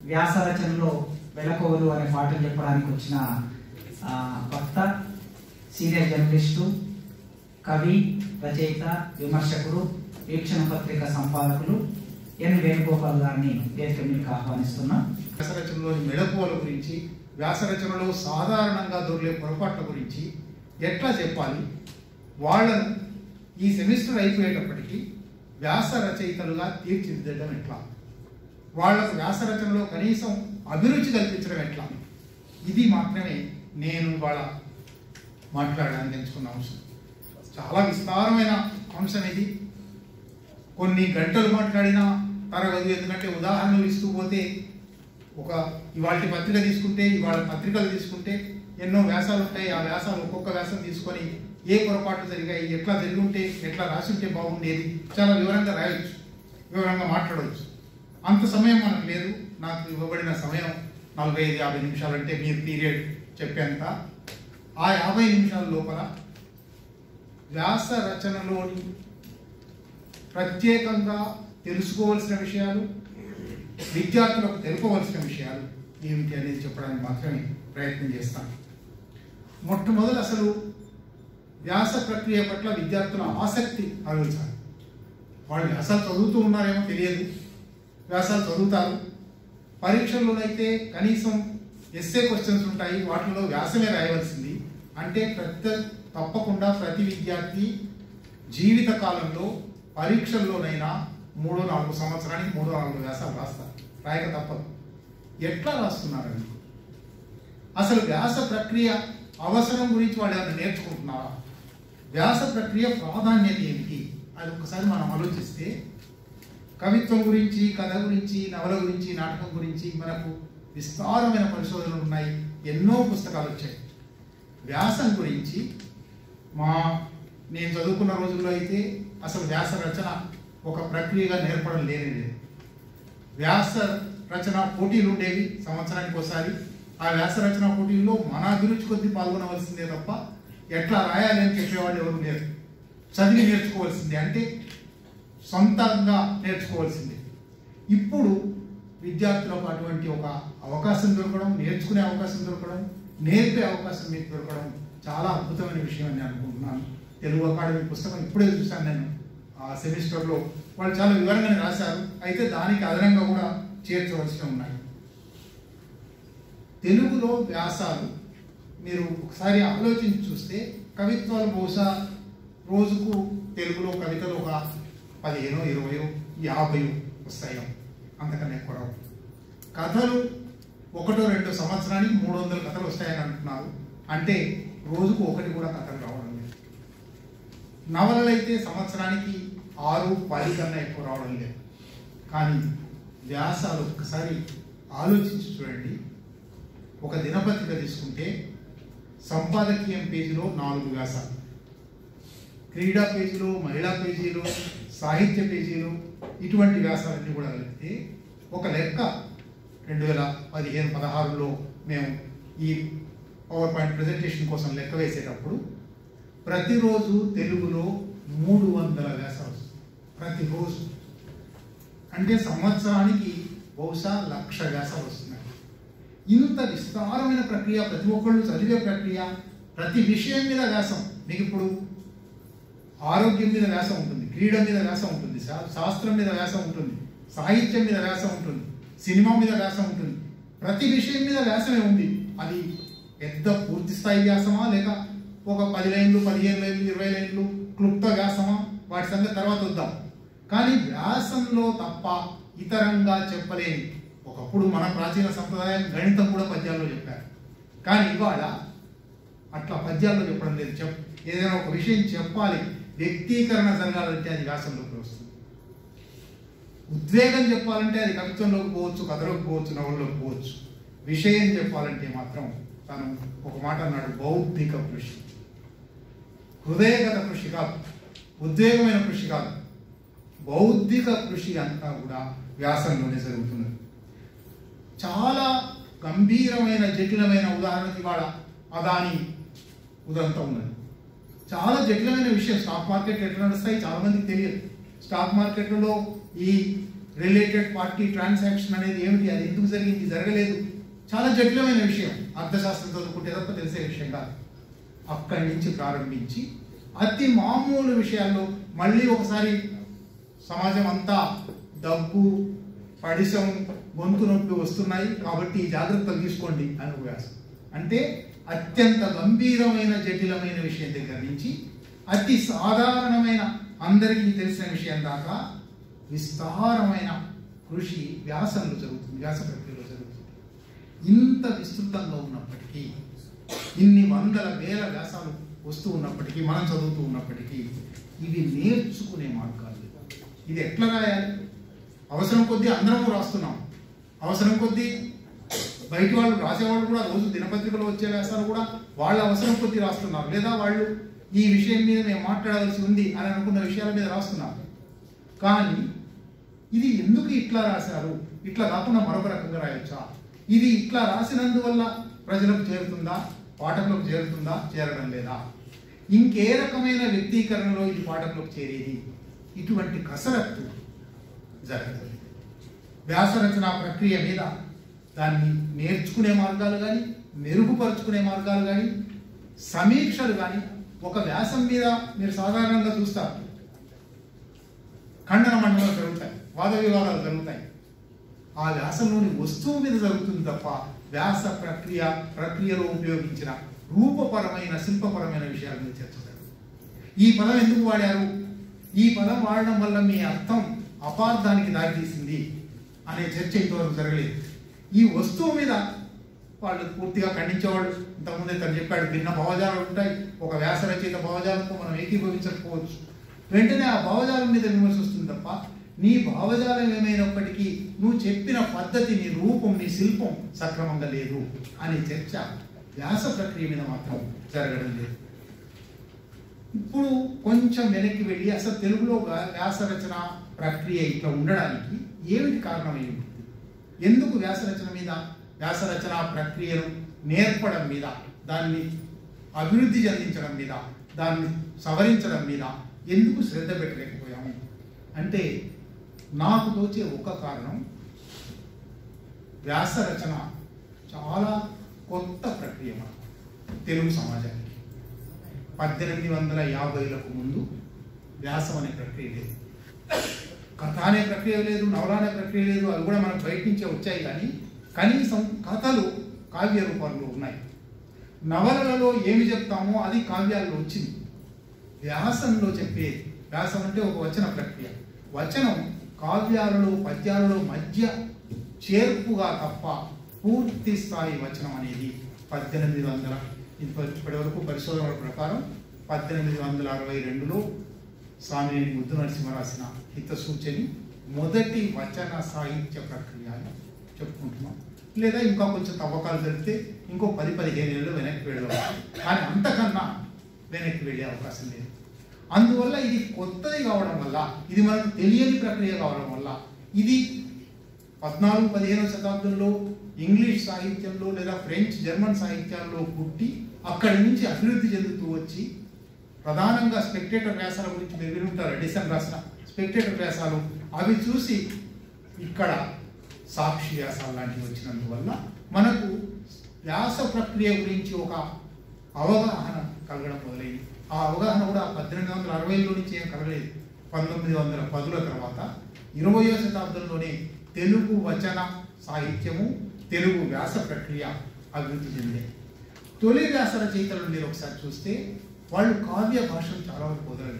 వ్యాస రచనలో వెలకోవలు అనే పాటలు చెప్పడానికి వచ్చిన ఆ, వక్త సీనియర్ జర్నలిస్టు కవి రచయిత విమర్శకుడు వీక్షణ పత్రిక సంపాదకులు ఎన్ వేణుగోపాల్ గారిని వేదిక మీకు ఆహ్వానిస్తున్నాం వ్యాసరచనలోని మెళకువల గురించి వ్యాసరచనలో సాధారణంగా దొరికే పొరపాట్ల గురించి ఎట్లా చెప్పాలి వాళ్ళను ఈ సెమిస్టర్ అయిపోయేటప్పటికి వ్యాస రచయితలుగా తీర్చిదిద్దడం ఎట్లా వాళ్ళకు వ్యాస రచనలో కనీసం అభిరుచి కల్పించడం ఎట్లా ఇది మాత్రమే నేను వాళ్ళ మాట్లాడడానికి ఎంచుకున్న అంశం చాలా విస్తారమైన అంశం ఇది కొన్ని గంటలు మాట్లాడినా తరగదు ఎందుకంటే ఉదాహరణలు ఇస్తూ పోతే ఒక ఇవాళ పత్రిక తీసుకుంటే ఇవాళ పత్రికలు తీసుకుంటే ఎన్నో వ్యాసాలు ఉంటాయి ఆ వ్యాసాలు ఒక్కొక్క వ్యాసం తీసుకొని ఏ పొరపాట్లు జరిగాయి ఎట్లా జరిగి ఉంటే ఎట్లా రాసి ఉంటే బాగుండేది చాలా వివరంగా రాయొచ్చు వివరంగా మాట్లాడవచ్చు అంత సమయం మనకు లేదు నాకు ఇవ్వబడిన సమయం నలభై ఐదు యాభై నిమిషాలు అంటే మీరు పీరియడ్ చెప్పేంత ఆ యాభై నిమిషాల లోపల వ్యాస రచనలోని ప్రత్యేకంగా తెలుసుకోవాల్సిన విషయాలు విద్యార్థులకు తెలుపవలసిన విషయాలు ఏమిటి అనేది చెప్పడానికి మాత్రమే ప్రయత్నం చేస్తాను మొట్టమొదటి అసలు వ్యాస ప్రక్రియ పట్ల విద్యార్థుల ఆసక్తి ఆలోచించాలి వాళ్ళు వ్యాసాలు చదువుతూ ఉన్నారేమో తెలియదు వ్యాసాలు చదువుతారు పరీక్షల్లోనైతే కనీసం ఎస్ఏ క్వశ్చన్స్ ఉంటాయి వాటిలో వ్యాసమే రాయవలసింది అంటే ప్రతి తప్పకుండా ప్రతి విద్యార్థి జీవిత కాలంలో పరీక్షల్లోనైనా మూడో నాలుగు సంవత్సరానికి మూడో నాలుగు వ్యాసాలు రాస్తారు రాయక తప్పదు ఎట్లా రాస్తున్నారండి అసలు వ్యాస ప్రక్రియ అవసరం గురించి వాళ్ళు ఏమైనా నేర్చుకుంటున్నారా వ్యాస ప్రక్రియ ప్రాధాన్యత ఏమిటి అది ఒకసారి మనం ఆలోచిస్తే కవిత్వం గురించి కథ గురించి నవల గురించి నాటకం గురించి మనకు విస్తారమైన పరిశోధనలు ఉన్నాయి ఎన్నో పుస్తకాలు వచ్చాయి వ్యాసం గురించి మా నేను చదువుకున్న రోజుల్లో అయితే అసలు వ్యాస రచన ఒక ప్రక్రియగా నేర్పడం లేనే లేదు వ్యాస రచన పోటీలు ఉండేవి సంవత్సరానికి ఒకసారి ఆ వ్యాస రచన పోటీల్లో మన అభిరుచి కొద్ది పాల్గొనవలసిందే తప్ప ఎట్లా రాయాలి అని చెప్పేవాళ్ళు ఎవరు లేరు చదివి నేర్చుకోవాల్సిందే అంటే సొంతంగా నేర్చుకోవాల్సిందే ఇప్పుడు విద్యార్థులకు అటువంటి ఒక అవకాశం దొరకడం నేర్చుకునే అవకాశం దొరకడం నేర్పే అవకాశం మీకు దొరకడం చాలా అద్భుతమైన విషయం అని అనుకుంటున్నాను తెలుగు అకాడమీ పుస్తకం ఇప్పుడే చూశాను నేను ఆ సెమిస్టర్లో వాళ్ళు చాలా వివరంగానే రాశారు అయితే దానికి అదనంగా కూడా చేర్చవలసి ఉన్నాయి తెలుగులో వ్యాసాలు మీరు ఒకసారి ఆలోచించి చూస్తే కవిత్వాలు బహుశా రోజుకు తెలుగులో కవితలు ఒక పదిహేను ఇరవై యాభై వస్తాయో అంతకన్నా ఎక్కువ రావు కథలు ఒకటో రెండు సంవత్సరానికి మూడు వందల కథలు వస్తాయని అంటున్నారు అంటే రోజుకు ఒకటి కూడా కథలు రావడం లేదు నవలలు అయితే సంవత్సరానికి ఆరు పది కన్నా ఎక్కువ రావడం లేదు కానీ వ్యాసాలు ఒక్కసారి ఆలోచించి చూడండి ఒక దినపత్రిక తీసుకుంటే సంపాదకీయం పేజీలో నాలుగు వ్యాసాలు క్రీడా పేజీలో మహిళా పేజీలో సాహిత్య పేజీలో ఇటువంటి వ్యాసాలన్నీ కూడా కలిపితే ఒక లెక్క రెండు వేల పదిహేను పదహారులో మేము ఈ పవర్ పాయింట్ ప్రజెంటేషన్ కోసం లెక్క వేసేటప్పుడు ప్రతిరోజు తెలుగులో మూడు వందల వ్యాసాలు వస్తాయి. ప్రతిరోజు అంటే సంవత్సరానికి బహుశా లక్ష వ్యాసాలు వస్తున్నాయి ఇంత విస్తారమైన ప్రక్రియ ప్రతి ఒక్కళ్ళు చదివే ప్రక్రియ ప్రతి విషయం మీద వ్యాసం మీకు ఇప్పుడు ఆరోగ్యం మీద వ్యాసం ఉంటుంది క్రీడ మీద వ్యాసం ఉంటుంది శా- శాస్త్రం మీద వ్యాసం ఉంటుంది సాహిత్యం మీద వ్యాసం ఉంటుంది సినిమా మీద వ్యాసం ఉంటుంది ప్రతి విషయం మీద వ్యాసమే ఉంది అది పెద్ద పూర్తి స్థాయి వ్యాసమా లేక ఒక పది లైన్లు పదిహేను లైన్లు ఇరవై లైన్లు క్లుప్త వ్యాసమా వాటి సంగతి తర్వాత వద్దాం కానీ వ్యాసంలో తప్ప ఇతరంగా చెప్పలేని ఒకప్పుడు మన ప్రాచీన సంప్రదాయం గణితం కూడా పద్యాల్లో చెప్పారు కానీ ఇవాళ అట్లా పద్యాల్లో చెప్పడం లేదు చెప్ ఏదైనా ఒక విషయం చెప్పాలి వ్యక్తీకరణ జరగాలంటే అది వ్యాసంలోకి వస్తుంది ఉద్వేగం చెప్పాలంటే అది కవిత్వంలోకి పోవచ్చు కథలోకి పోవచ్చు నవల్లోకి పోవచ్చు విషయం చెప్పాలంటే మాత్రం తను ఒక మాట అన్నాడు బౌద్ధిక కృషి హృదయగత కృషి కాదు ఉద్వేగమైన కృషి కాదు బౌద్ధిక కృషి అంతా కూడా వ్యాసంలోనే జరుగుతున్నది చాలా గంభీరమైన జటిలమైన ఉదాహరణకి ఇవాళ అదాని ఉదంతా ఉన్నది చాలా జటిలమైన విషయం స్టాక్ మార్కెట్ ఎట్లా నడుస్తాయి చాలా మందికి తెలియదు స్టాక్ మార్కెట్లలో ఈ రిలేటెడ్ పార్టీ ట్రాన్సాక్షన్ అనేది ఏమిటి అది ఎందుకు జరిగింది జరగలేదు చాలా జటిలమైన విషయం అర్థశాస్త్రం చదువుకుంటే తప్ప తెలిసే విషయం కాదు అక్కడి నుంచి ప్రారంభించి అతి మామూలు విషయాల్లో మళ్ళీ ఒకసారి సమాజం అంతా దగ్గు పడిసం గొంతు నొప్పి వస్తున్నాయి కాబట్టి ఈ జాగ్రత్తలు తీసుకోండి అని ఒక వ్యాసం అంటే అత్యంత గంభీరమైన జటిలమైన విషయం దగ్గర నుంచి అతి సాధారణమైన అందరికీ తెలిసిన విషయం దాకా విస్తారమైన కృషి వ్యాసంలో జరుగుతుంది వ్యాస ప్రక్రియలో జరుగుతుంది ఇంత విస్తృతంగా ఉన్నప్పటికీ ఇన్ని వందల వేల వ్యాసాలు వస్తూ ఉన్నప్పటికీ మనం చదువుతూ ఉన్నప్పటికీ ఇవి నేర్చుకునే మార్గాలు ఇది ఎట్లా రాయాలి అవసరం కొద్దీ అందరము రాస్తున్నాం అవసరం కొద్దీ బయట వాళ్ళు రాసేవాళ్ళు కూడా రోజు దినపత్రికలో వచ్చే వ్యాసాలు కూడా వాళ్ళ అవసరం కొద్దీ రాస్తున్నారు లేదా వాళ్ళు ఈ విషయం మీద మేము మాట్లాడాల్సి ఉంది అని అనుకున్న విషయాల మీద రాస్తున్నారు కానీ ఇది ఎందుకు ఇట్లా రాశారు ఇట్లా కాకుండా మరొక రకంగా రాయొచ్చా ఇది ఇట్లా రాసినందువల్ల ప్రజలకు చేరుతుందా పాఠకులకు చేరుతుందా చేరడం లేదా ఇంకే రకమైన వ్యక్తీకరణలో ఇది పాఠకులకు చేరేది ఇటువంటి కసరత్తు జరగదు వ్యాస రచన ప్రక్రియ మీద దాన్ని నేర్చుకునే మార్గాలు కానీ మెరుగుపరుచుకునే మార్గాలు కానీ సమీక్షలు కానీ ఒక వ్యాసం మీద మీరు సాధారణంగా చూస్తారు ఖండన మండలాలు జరుగుతాయి వాద వివాదాలు జరుగుతాయి ఆ వ్యాసంలోని వస్తువు మీద జరుగుతుంది తప్ప వ్యాస ప్రక్రియ ప్రక్రియలో ఉపయోగించిన రూపపరమైన శిల్పపరమైన విషయాల మీద చర్చ జరగదు ఈ పదం ఎందుకు వాడారు ఈ పదం వాడడం వల్ల మీ అర్థం అపార్థానికి దారితీసింది అనే చర్చ ఇంతవరకు జరగలేదు ఈ వస్తువు మీద వాళ్ళు పూర్తిగా ఖండించేవాళ్ళు ఇంతకుముందే తను చెప్పాడు భిన్న భావజాలు ఉంటాయి ఒక వ్యాస రచయిత భావజాలంతో మనం ఏకీభవించకపోవచ్చు వెంటనే ఆ భావజాలం మీద విమర్శ వస్తుంది తప్ప నీ భావజాలం ఏమైనప్పటికీ నువ్వు చెప్పిన పద్ధతి నీ రూపం నీ శిల్పం సక్రమంగా లేదు అనే చర్చ వ్యాస ప్రక్రియ మీద మాత్రం జరగడం లేదు ఇప్పుడు కొంచెం వెనక్కి వెళ్ళి అసలు తెలుగులో గా- వ్యాస రచన ప్రక్రియ ఇట్లా ఉండడానికి ఏమిటి కారణం ఏమిటి ఎందుకు వ్యాస రచన మీద వ్యాస రచన ప్రక్రియను నేర్పడం మీద దాన్ని అభివృద్ధి చెందించడం మీద దాన్ని సవరించడం మీద ఎందుకు శ్రద్ధ పెట్టలేకపోయాము అంటే నాకు తోచే ఒక కారణం వ్యాస రచన చాలా కొత్త ప్రక్రియ మనకు తెలుగు సమాజానికి పద్దెనిమిది వందల యాభైలకు ముందు వ్యాసం అనే ప్రక్రియ లేదు కథ అనే ప్రక్రియ లేదు నవల అనే ప్రక్రియ లేదు అవి కూడా మనకు బయట నుంచే వచ్చాయి కానీ కనీసం కథలు కావ్య రూపంలో ఉన్నాయి నవలలలో ఏమి చెప్తామో అది కావ్యాల్లో వచ్చింది వ్యాసంలో చెప్పేది వ్యాసం అంటే ఒక వచన ప్రక్రియ వచనం కావ్యాలలో పద్యాలలో మధ్య చేర్పుగా తప్ప పూర్తి స్థాయి వచనం అనేది పద్దెనిమిది వందల ఇప్పటి వరకు పరిశోధనల ప్రకారం పద్దెనిమిది వందల అరవై రెండులో స్వామినేని ముద్దు నరసింహ రాసిన హిత సూచని మొదటి వచన సాహిత్య ప్రక్రియ అని చెప్పుకుంటున్నాం లేదా ఇంకా కొంచెం తవ్వకాలు జరిగితే ఇంకో పది పదిహేను ఏళ్ళు వెనక్కి వెళ్ళవచ్చు కానీ అంతకన్నా వెనక్కి వెళ్ళే అవకాశం లేదు అందువల్ల ఇది కొత్తది కావడం వల్ల ఇది మనకు తెలియని ప్రక్రియ కావడం వల్ల ఇది పద్నాలుగు పదిహేనవ శతాబ్దంలో ఇంగ్లీష్ సాహిత్యంలో లేదా ఫ్రెంచ్ జర్మన్ సాహిత్యాల్లో పుట్టి అక్కడి నుంచి అభివృద్ధి చెందుతూ వచ్చి ప్రధానంగా స్పెక్టేటర్ వ్యాసాల గురించి మీరు వినుంటారు ఎడిసన్ రాసిన స్పెక్టేటర్ వ్యాసాలు అవి చూసి ఇక్కడ సాక్షి వ్యాసాలు లాంటివి వచ్చినందువల్ల మనకు వ్యాస ప్రక్రియ గురించి ఒక అవగాహన కలగడం మొదలైంది ఆ అవగాహన కూడా పద్దెనిమిది వందల అరవైలో నుంచి ఏం కలగలేదు పంతొమ్మిది వందల పదుల తర్వాత ఇరవయో శతాబ్దంలోనే తెలుగు వచన సాహిత్యము తెలుగు వ్యాస ప్రక్రియ అభివృద్ధి చెందాయి తొలి వ్యాస రచయితలను మీరు ఒకసారి చూస్తే వాళ్ళు కావ్య భాషను చాలా వరకు వదలలేదు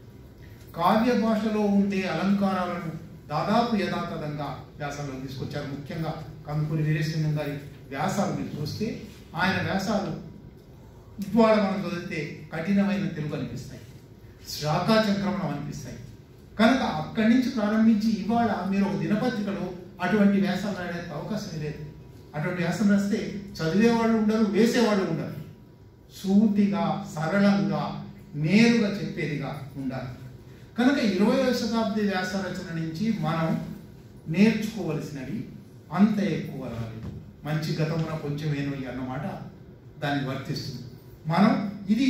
కావ్య భాషలో ఉండే అలంకారాలను దాదాపు యథాతథంగా వ్యాసాల్లో తీసుకొచ్చారు ముఖ్యంగా కందుకూరి వీరేశలింగం గారి వ్యాసాలు మీరు చూస్తే ఆయన వ్యాసాలు ఇవాళ మనం చదివితే కఠినమైన తెలుగు అనిపిస్తాయి శాఖా చక్రమణం అనిపిస్తాయి కనుక అక్కడి నుంచి ప్రారంభించి ఇవాళ మీరు ఒక దినపత్రికలో అటువంటి వ్యాసాలు రాయడానికి అవకాశం లేదు అటువంటి వ్యాసం రాస్తే చదివేవాళ్ళు ఉండరు వేసేవాళ్ళు ఉండరు సూటిగా సరళంగా నేరుగా చెప్పేదిగా ఉండాలి కనుక ఇరవయవ శతాబ్ది వ్యాస రచన నుంచి మనం నేర్చుకోవలసినవి అంత ఎక్కువ రాలేదు మంచి గతమున కొంచెమేను అన్నమాట దానికి వర్తిస్తుంది మనం ఇది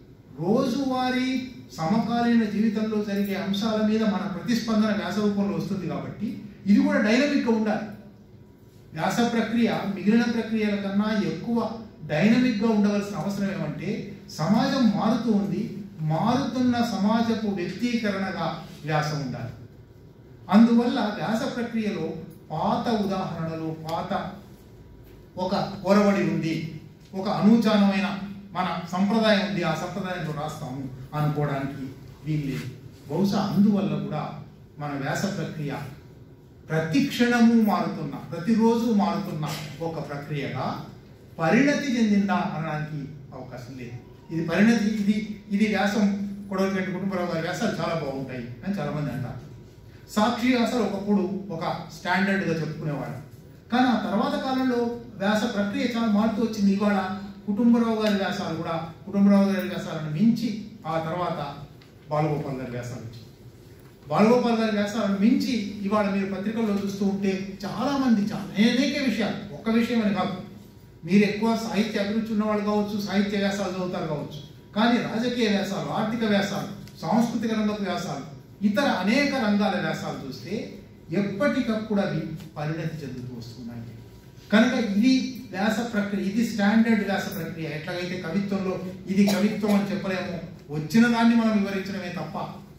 రోజువారీ సమకాలీన జీవితంలో జరిగే అంశాల మీద మన ప్రతిస్పందన వ్యాస రూపంలో వస్తుంది కాబట్టి ఇది కూడా డైనమిక్గా ఉండాలి వ్యాస ప్రక్రియ మిగిలిన ప్రక్రియల కన్నా ఎక్కువ డైనమిక్గా ఉండవలసిన అవసరం ఏమంటే సమాజం మారుతూ ఉంది మారుతున్న సమాజపు వ్యక్తీకరణగా వ్యాసం ఉండాలి అందువల్ల వ్యాస ప్రక్రియలో పాత ఉదాహరణలు పాత ఒక ఒరవడి ఉంది ఒక అనూచానమైన మన సంప్రదాయం ఉంది ఆ సంప్రదాయంలో రాస్తాము అనుకోవడానికి వీల్లేదు బహుశా అందువల్ల కూడా మన వ్యాస ప్రక్రియ ప్రతి క్షణము మారుతున్న ప్రతిరోజు మారుతున్న ఒక ప్రక్రియగా పరిణతి చెందిందా అనడానికి అవకాశం లేదు ఇది పరిణతి ఇది ఇది వ్యాసం కొడవలిపెట్టి కుటుంబరావు గారి వ్యాసాలు చాలా బాగుంటాయి అని చాలా మంది అంటారు సాక్షి వ్యాసాలు ఒకప్పుడు ఒక స్టాండర్డ్గా చెప్పుకునేవాడు కానీ ఆ తర్వాత కాలంలో వ్యాస ప్రక్రియ చాలా మారుతూ వచ్చింది ఇవాళ కుటుంబరావు గారి వ్యాసాలు కూడా కుటుంబరావు గారి వ్యాసాలను మించి ఆ తర్వాత బాలగోపాల్ గారి వ్యాసాలు వచ్చాయి బాలగోపాల్ గారి వ్యాసాలను మించి ఇవాళ మీరు పత్రికల్లో చూస్తూ ఉంటే చాలా మంది చాలా అనేక విషయాలు ఒక్క విషయం అని కాదు మీరు ఎక్కువ సాహిత్య అభిరుచి ఉన్నవాళ్ళు కావచ్చు సాహిత్య వ్యాసాలు చదువుతారు కావచ్చు కానీ రాజకీయ వ్యాసాలు ఆర్థిక వ్యాసాలు సాంస్కృతిక రంగపు వ్యాసాలు ఇతర అనేక రంగాల వ్యాసాలు చూస్తే ఎప్పటికప్పుడు అవి పరిణతి చెందుతూ వస్తున్నాయి కనుక ఇది వ్యాస ప్రక్రియ ఇది స్టాండర్డ్ వ్యాస ప్రక్రియ ఎట్లాగైతే కవిత్వంలో ఇది కవిత్వం అని చెప్పలేము వచ్చిన దాన్ని మనం వివరించడమే తప్ప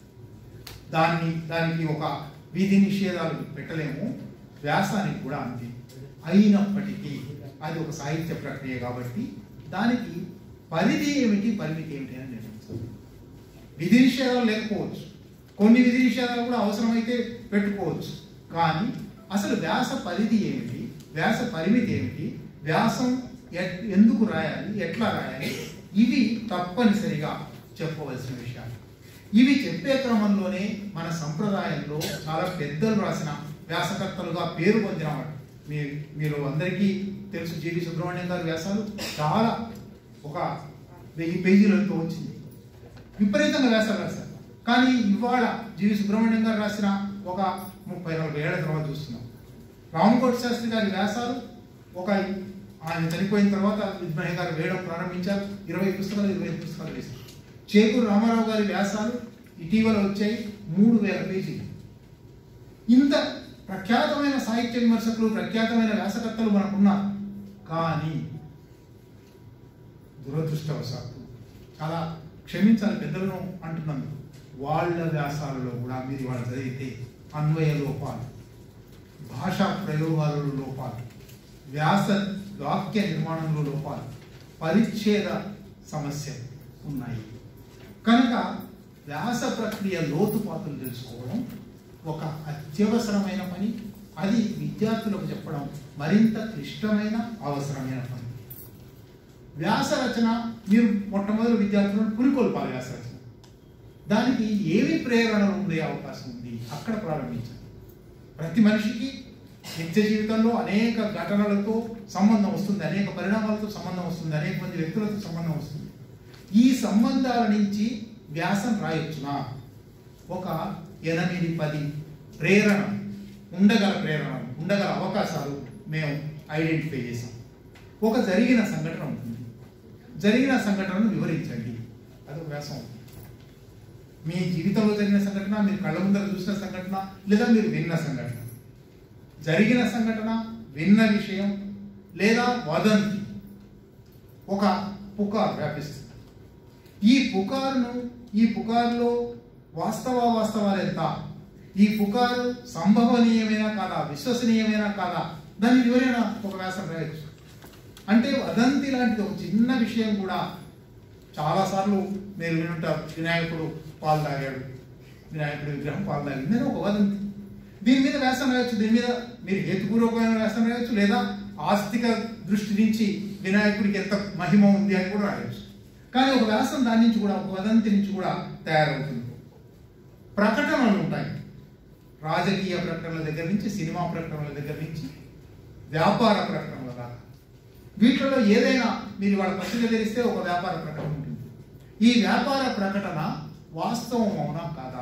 దాన్ని దానికి ఒక విధి నిషేధాలు పెట్టలేము వ్యాసానికి కూడా అంతే అయినప్పటికీ అది ఒక సాహిత్య ప్రక్రియ కాబట్టి దానికి పరిధి ఏమిటి పరిమితి ఏమిటి అని నిర్ణయించాలి విధి నిషేధాలు లేకపోవచ్చు కొన్ని విధి నిషేధాలు కూడా అవసరమైతే పెట్టుకోవచ్చు కానీ అసలు వ్యాస పరిధి ఏమిటి వ్యాస పరిమితి ఏమిటి వ్యాసం ఎట్- ఎందుకు రాయాలి ఎట్లా రాయాలి ఇవి తప్పనిసరిగా చెప్పవలసిన విషయాలు ఇవి చెప్పే క్రమంలోనే మన సంప్రదాయంలో చాలా పెద్దలు రాసిన వ్యాసకర్తలుగా పేరు పొందినవాడు మీ మీరు అందరికీ తెలుసు జీవి సుబ్రహ్మణ్యం గారి వ్యాసాలు చాలా ఒక వెయ్యి పేజీలతో వచ్చింది విపరీతంగా వ్యాసాలు రాశారు కానీ ఇవాళ జీవి సుబ్రహ్మణ్యం గారు రాసిన ఒక ముప్పై నలభై ఏళ్ల తర్వాత చూస్తున్నాం రామకోటి శాస్త్రి గారి వ్యాసాలు ఒక ఆయన చనిపోయిన తర్వాత విద్మహి గారు వేయడం ప్రారంభించారు ఇరవై పుస్తకాలు ఇరవై ఐదు పుస్తకాలు వేశారు చేకూరు రామారావు గారి వ్యాసాలు ఇటీవల వచ్చాయి మూడు వేల పేజీలు ఇంత ప్రఖ్యాతమైన సాహిత్య విమర్శకులు ప్రఖ్యాతమైన వ్యాసకర్తలు మనకున్నారు కానీ దురదృష్టవశాత్తు చాలా క్షమించాలి పెద్దలను అంటున్నాను వాళ్ళ వ్యాసాలలో కూడా మీరు వాళ్ళు చదివితే అన్వయ లోపాలు భాషా ప్రయోగాలలో లోపాలు వ్యాస వాక్య నిర్మాణంలో లోపాలు పరిచ్ఛేద సమస్యలు ఉన్నాయి కనుక వ్యాస ప్రక్రియ లోతుపాతులు తెలుసుకోవడం ఒక అత్యవసరమైన పని అది విద్యార్థులకు చెప్పడం మరింత క్లిష్టమైన అవసరమైన పని వ్యాస రచన మీరు మొట్టమొదటి విద్యార్థులను పురికొల్పాలి వ్యాస రచన దానికి ఏమి ప్రేరణలు ఉండే అవకాశం ఉంది అక్కడ ప్రారంభించాలి ప్రతి మనిషికి నిత్య జీవితంలో అనేక ఘటనలతో సంబంధం వస్తుంది అనేక పరిణామాలతో సంబంధం వస్తుంది అనేక మంది వ్యక్తులతో సంబంధం వస్తుంది ఈ సంబంధాల నుంచి వ్యాసం రాయొచ్చునా ఒక ఎనిమిది పది ప్రేరణ ఉండగల ప్రేరణ ఉండగల అవకాశాలు మేము ఐడెంటిఫై చేసాం ఒక జరిగిన సంఘటన ఉంటుంది జరిగిన సంఘటనను వివరించండి అది ఒక వ్యాసం అవుతుంది. మీ జీవితంలో జరిగిన సంఘటన మీరు కళ్ళ ముందర చూసిన సంఘటన లేదా మీరు విన్న సంఘటన జరిగిన సంఘటన విన్న విషయం లేదా వదంతి ఒక పుకార్ వ్యాపిస్తుంది ఈ పుకారును ఈ పుకారులో వాస్తవ వాస్తవాలు ఎంత ఈ పుకారు సంభవనీయమైనా కాదా విశ్వసనీయమైనా కాదా దాని వివరణ ఒక వ్యాసం రాయొచ్చు అంటే వదంతి లాంటిది ఒక చిన్న విషయం కూడా చాలాసార్లు మీరు వినుంటారు వినాయకుడు పాలు తాగాడు వినాయకుడి విగ్రహం పాలు తాగింది అని ఒక వదంతి దీని మీద వ్యాసం రాయొచ్చు దీని మీద మీరు హేతుపూర్వకమైన వ్యాసం రాయొచ్చు లేదా ఆస్తిక దృష్టి నుంచి వినాయకుడికి ఎంత మహిమ ఉంది అని కూడా రాయొచ్చు కానీ ఒక వ్యాసం దాని నుంచి కూడా ఒక వదంతి నుంచి కూడా తయారవుతుంది ప్రకటనలు ఉంటాయి రాజకీయ ప్రకటనల దగ్గర నుంచి సినిమా ప్రకటనల దగ్గర నుంచి వ్యాపార ప్రకటనల దాకా వీటిలో ఏదైనా మీరు వాళ్ళ పత్రిక తెరిస్తే ఒక వ్యాపార ప్రకటన ఉంటుంది ఈ వ్యాపార ప్రకటన వాస్తవం అవునా కాదా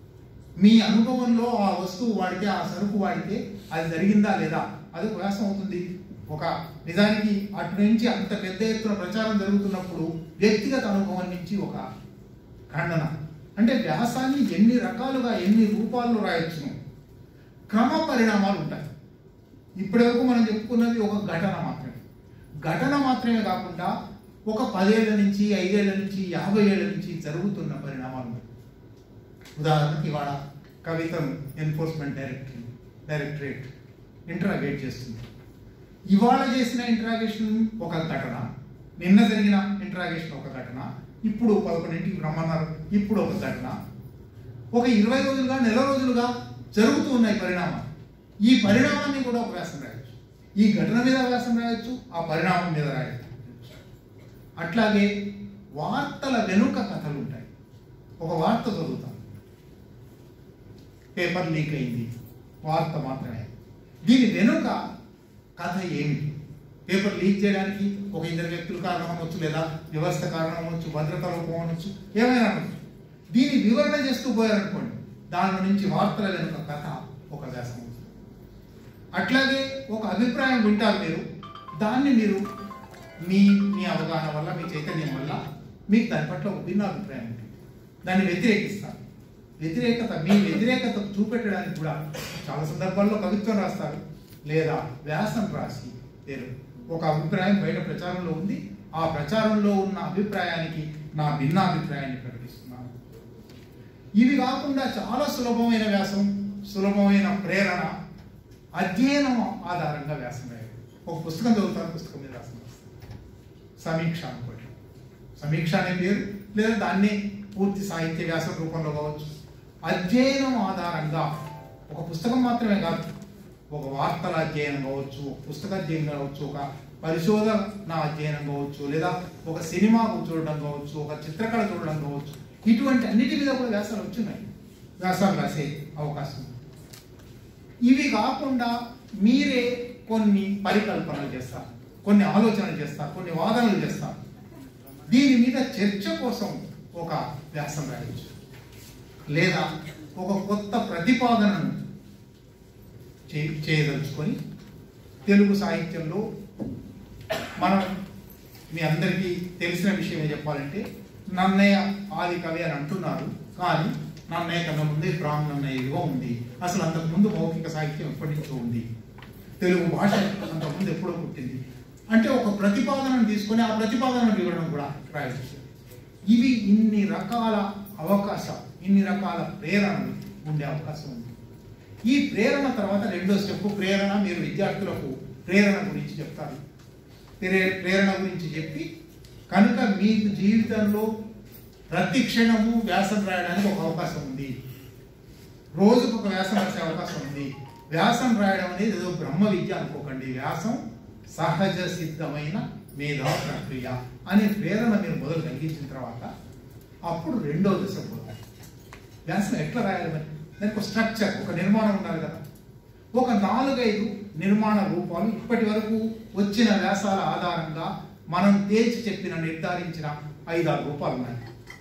మీ అనుభవంలో ఆ వస్తువు వాడితే ఆ సరుకు వాడితే అది జరిగిందా లేదా అది ఒక వ్యాసం అవుతుంది ఒక నిజానికి అటు నుంచి అంత పెద్ద ఎత్తున ప్రచారం జరుగుతున్నప్పుడు వ్యక్తిగత అనుభవం నుంచి ఒక ఖండన అంటే వ్యాసాన్ని ఎన్ని రకాలుగా ఎన్ని రూపాల్లో రాయొచ్చును క్రమ పరిణామాలు ఉంటాయి ఇప్పటివరకు మనం చెప్పుకున్నది ఒక ఘటన మాత్రమే ఘటన మాత్రమే కాకుండా ఒక పదేళ్ల నుంచి ఐదేళ్ల నుంచి యాభై ఏళ్ల నుంచి జరుగుతున్న పరిణామాలు ఉన్నాయి ఉదాహరణకి ఇవాళ కవితను ఎన్ఫోర్స్మెంట్ డైరెక్టరీ డైరెక్టరేట్ ఇంటరాగేట్ చేస్తుంది ఇవాళ చేసిన ఇంటరాగేషన్ ఒక ఘటన నిన్న జరిగిన ఇంటరాగేషన్ ఒక ఘటన ఇప్పుడు పదకొండింటికి రమ్మన్నారు ఇప్పుడు ఒక ఘటన ఒక ఇరవై రోజులుగా నెల రోజులుగా జరుగుతూ ఉన్నాయి పరిణామాలు ఈ పరిణామాన్ని కూడా ఒక వ్యాసం రాయొచ్చు ఈ ఘటన మీద వ్యాసం రాయొచ్చు ఆ పరిణామం మీద రాయొచ్చు అట్లాగే వార్తల వెనుక కథలు ఉంటాయి ఒక వార్త చదువుతాం పేపర్ లీక్ అయింది వార్త మాత్రమే దీని వెనుక కథ ఏమిటి పేపర్ లీక్ చేయడానికి ఒక ఇద్దరు వ్యక్తులు కారణం అవ్వచ్చు లేదా వ్యవస్థ కారణం అవ్వచ్చు భద్రత లోపం అవ్వచ్చు ఏమైనా అవ్వచ్చు దీని వివరణ చేస్తూ పోయారనుకోండి దాని నుంచి వార్తల వెనుక కథ ఒక వ్యాసం అవుతుంది అట్లాగే ఒక అభిప్రాయం వింటారు మీరు దాన్ని మీరు మీ మీ అవగాహన వల్ల మీ చైతన్యం వల్ల మీకు దాని పట్ల ఒక భిన్న అభిప్రాయం ఉంటుంది దాన్ని వ్యతిరేకిస్తారు వ్యతిరేకత మీ వ్యతిరేకత చూపెట్టడానికి కూడా చాలా సందర్భాల్లో కవిత్వం రాస్తారు లేదా వ్యాసం రాసి లేరు ఒక అభిప్రాయం బయట ప్రచారంలో ఉంది ఆ ప్రచారంలో ఉన్న అభిప్రాయానికి నా భిన్న అభిప్రాయాన్ని ప్రకటిస్తున్నాను ఇవి కాకుండా చాలా సులభమైన వ్యాసం సులభమైన ప్రేరణ అధ్యయనం ఆధారంగా వ్యాసం రాయాలి ఒక పుస్తకం చదువుతాను పుస్తకం మీద వ్యాసం రాస్తాను సమీక్ష అనుకోండి సమీక్ష అనే పేరు లేదా దాన్ని పూర్తి సాహిత్య వ్యాసం రూపంలో కావచ్చు అధ్యయనం ఆధారంగా ఒక పుస్తకం మాత్రమే కాదు ఒక వార్తల అధ్యయనం కావచ్చు ఒక పుస్తక అధ్యయనం కావచ్చు ఒక పరిశోధన అధ్యయనం కావచ్చు లేదా ఒక సినిమా చూడడం కావచ్చు ఒక చిత్రకళ చూడడం కావచ్చు ఇటువంటి అన్నిటి మీద కూడా వ్యాసాలు వచ్చినాయి వ్యాసాలు రాసే అవకాశం ఉంది. ఇవి కాకుండా మీరే కొన్ని పరికల్పనలు చేస్తారు కొన్ని ఆలోచనలు చేస్తారు కొన్ని వాదనలు చేస్తారు దీని మీద చర్చ కోసం ఒక వ్యాసం రాయవచ్చు లేదా ఒక కొత్త ప్రతిపాదనను చే- చేయదలుచుకొని తెలుగు సాహిత్యంలో మనం మీ అందరికీ తెలిసిన విషయం ఏం చెప్పాలంటే నన్నయ్య ఆది కవి అని అంటున్నారు కానీ నన్నయ్య కన్నా ముందే బ్రాహ్మణ నన్నయ్య ఇదిగో ఉంది అసలు అంతకు ముందు మౌఖిక సాహిత్యం ఎప్పటి నుంచో ఉంది తెలుగు భాష అంతకుముందు ఎప్పుడో పుట్టింది అంటే ఒక ప్రతిపాదనను తీసుకొని ఆ ప్రతిపాదనను వివరణ కూడా రాయవచ్చు ఇవి ఇన్ని రకాల అవకాశం ఇన్ని రకాల ప్రేరణలు ఉండే అవకాశం ఉంది ఈ ప్రేరణ తర్వాత రెండో స్టెప్ ప్రేరణ మీరు విద్యార్థులకు ప్రేరణ గురించి చెప్తారు ప్రే- ప్రేరణ గురించి చెప్పి కనుక మీకు జీవితంలో ప్రతి క్షణము వ్యాసం రాయడానికి ఒక అవకాశం ఉంది రోజుకు ఒక వ్యాసం రాసే అవకాశం ఉంది వ్యాసం రాయడం అనేది ఏదో బ్రహ్మ విద్య అనుకోకండి వ్యాసం సహజ సిద్ధమైన మేధా ప్రక్రియ అనే ప్రేరణ మీరు మొదలు కలిగించిన తర్వాత అప్పుడు రెండో దశ పోతారు వ్యాసం ఎట్లా రాయాలి మరి దానికి ఒక స్ట్రక్చర్ ఒక నిర్మాణం ఉండాలి కదా ఒక నాలుగైదు నిర్మాణ రూపాలు ఇప్పటి వరకు వచ్చిన వ్యాసాల ఆధారంగా మనం తేల్చి చెప్పిన నిర్ధారించిన ఐదారు రూపాలు ఉన్నాయి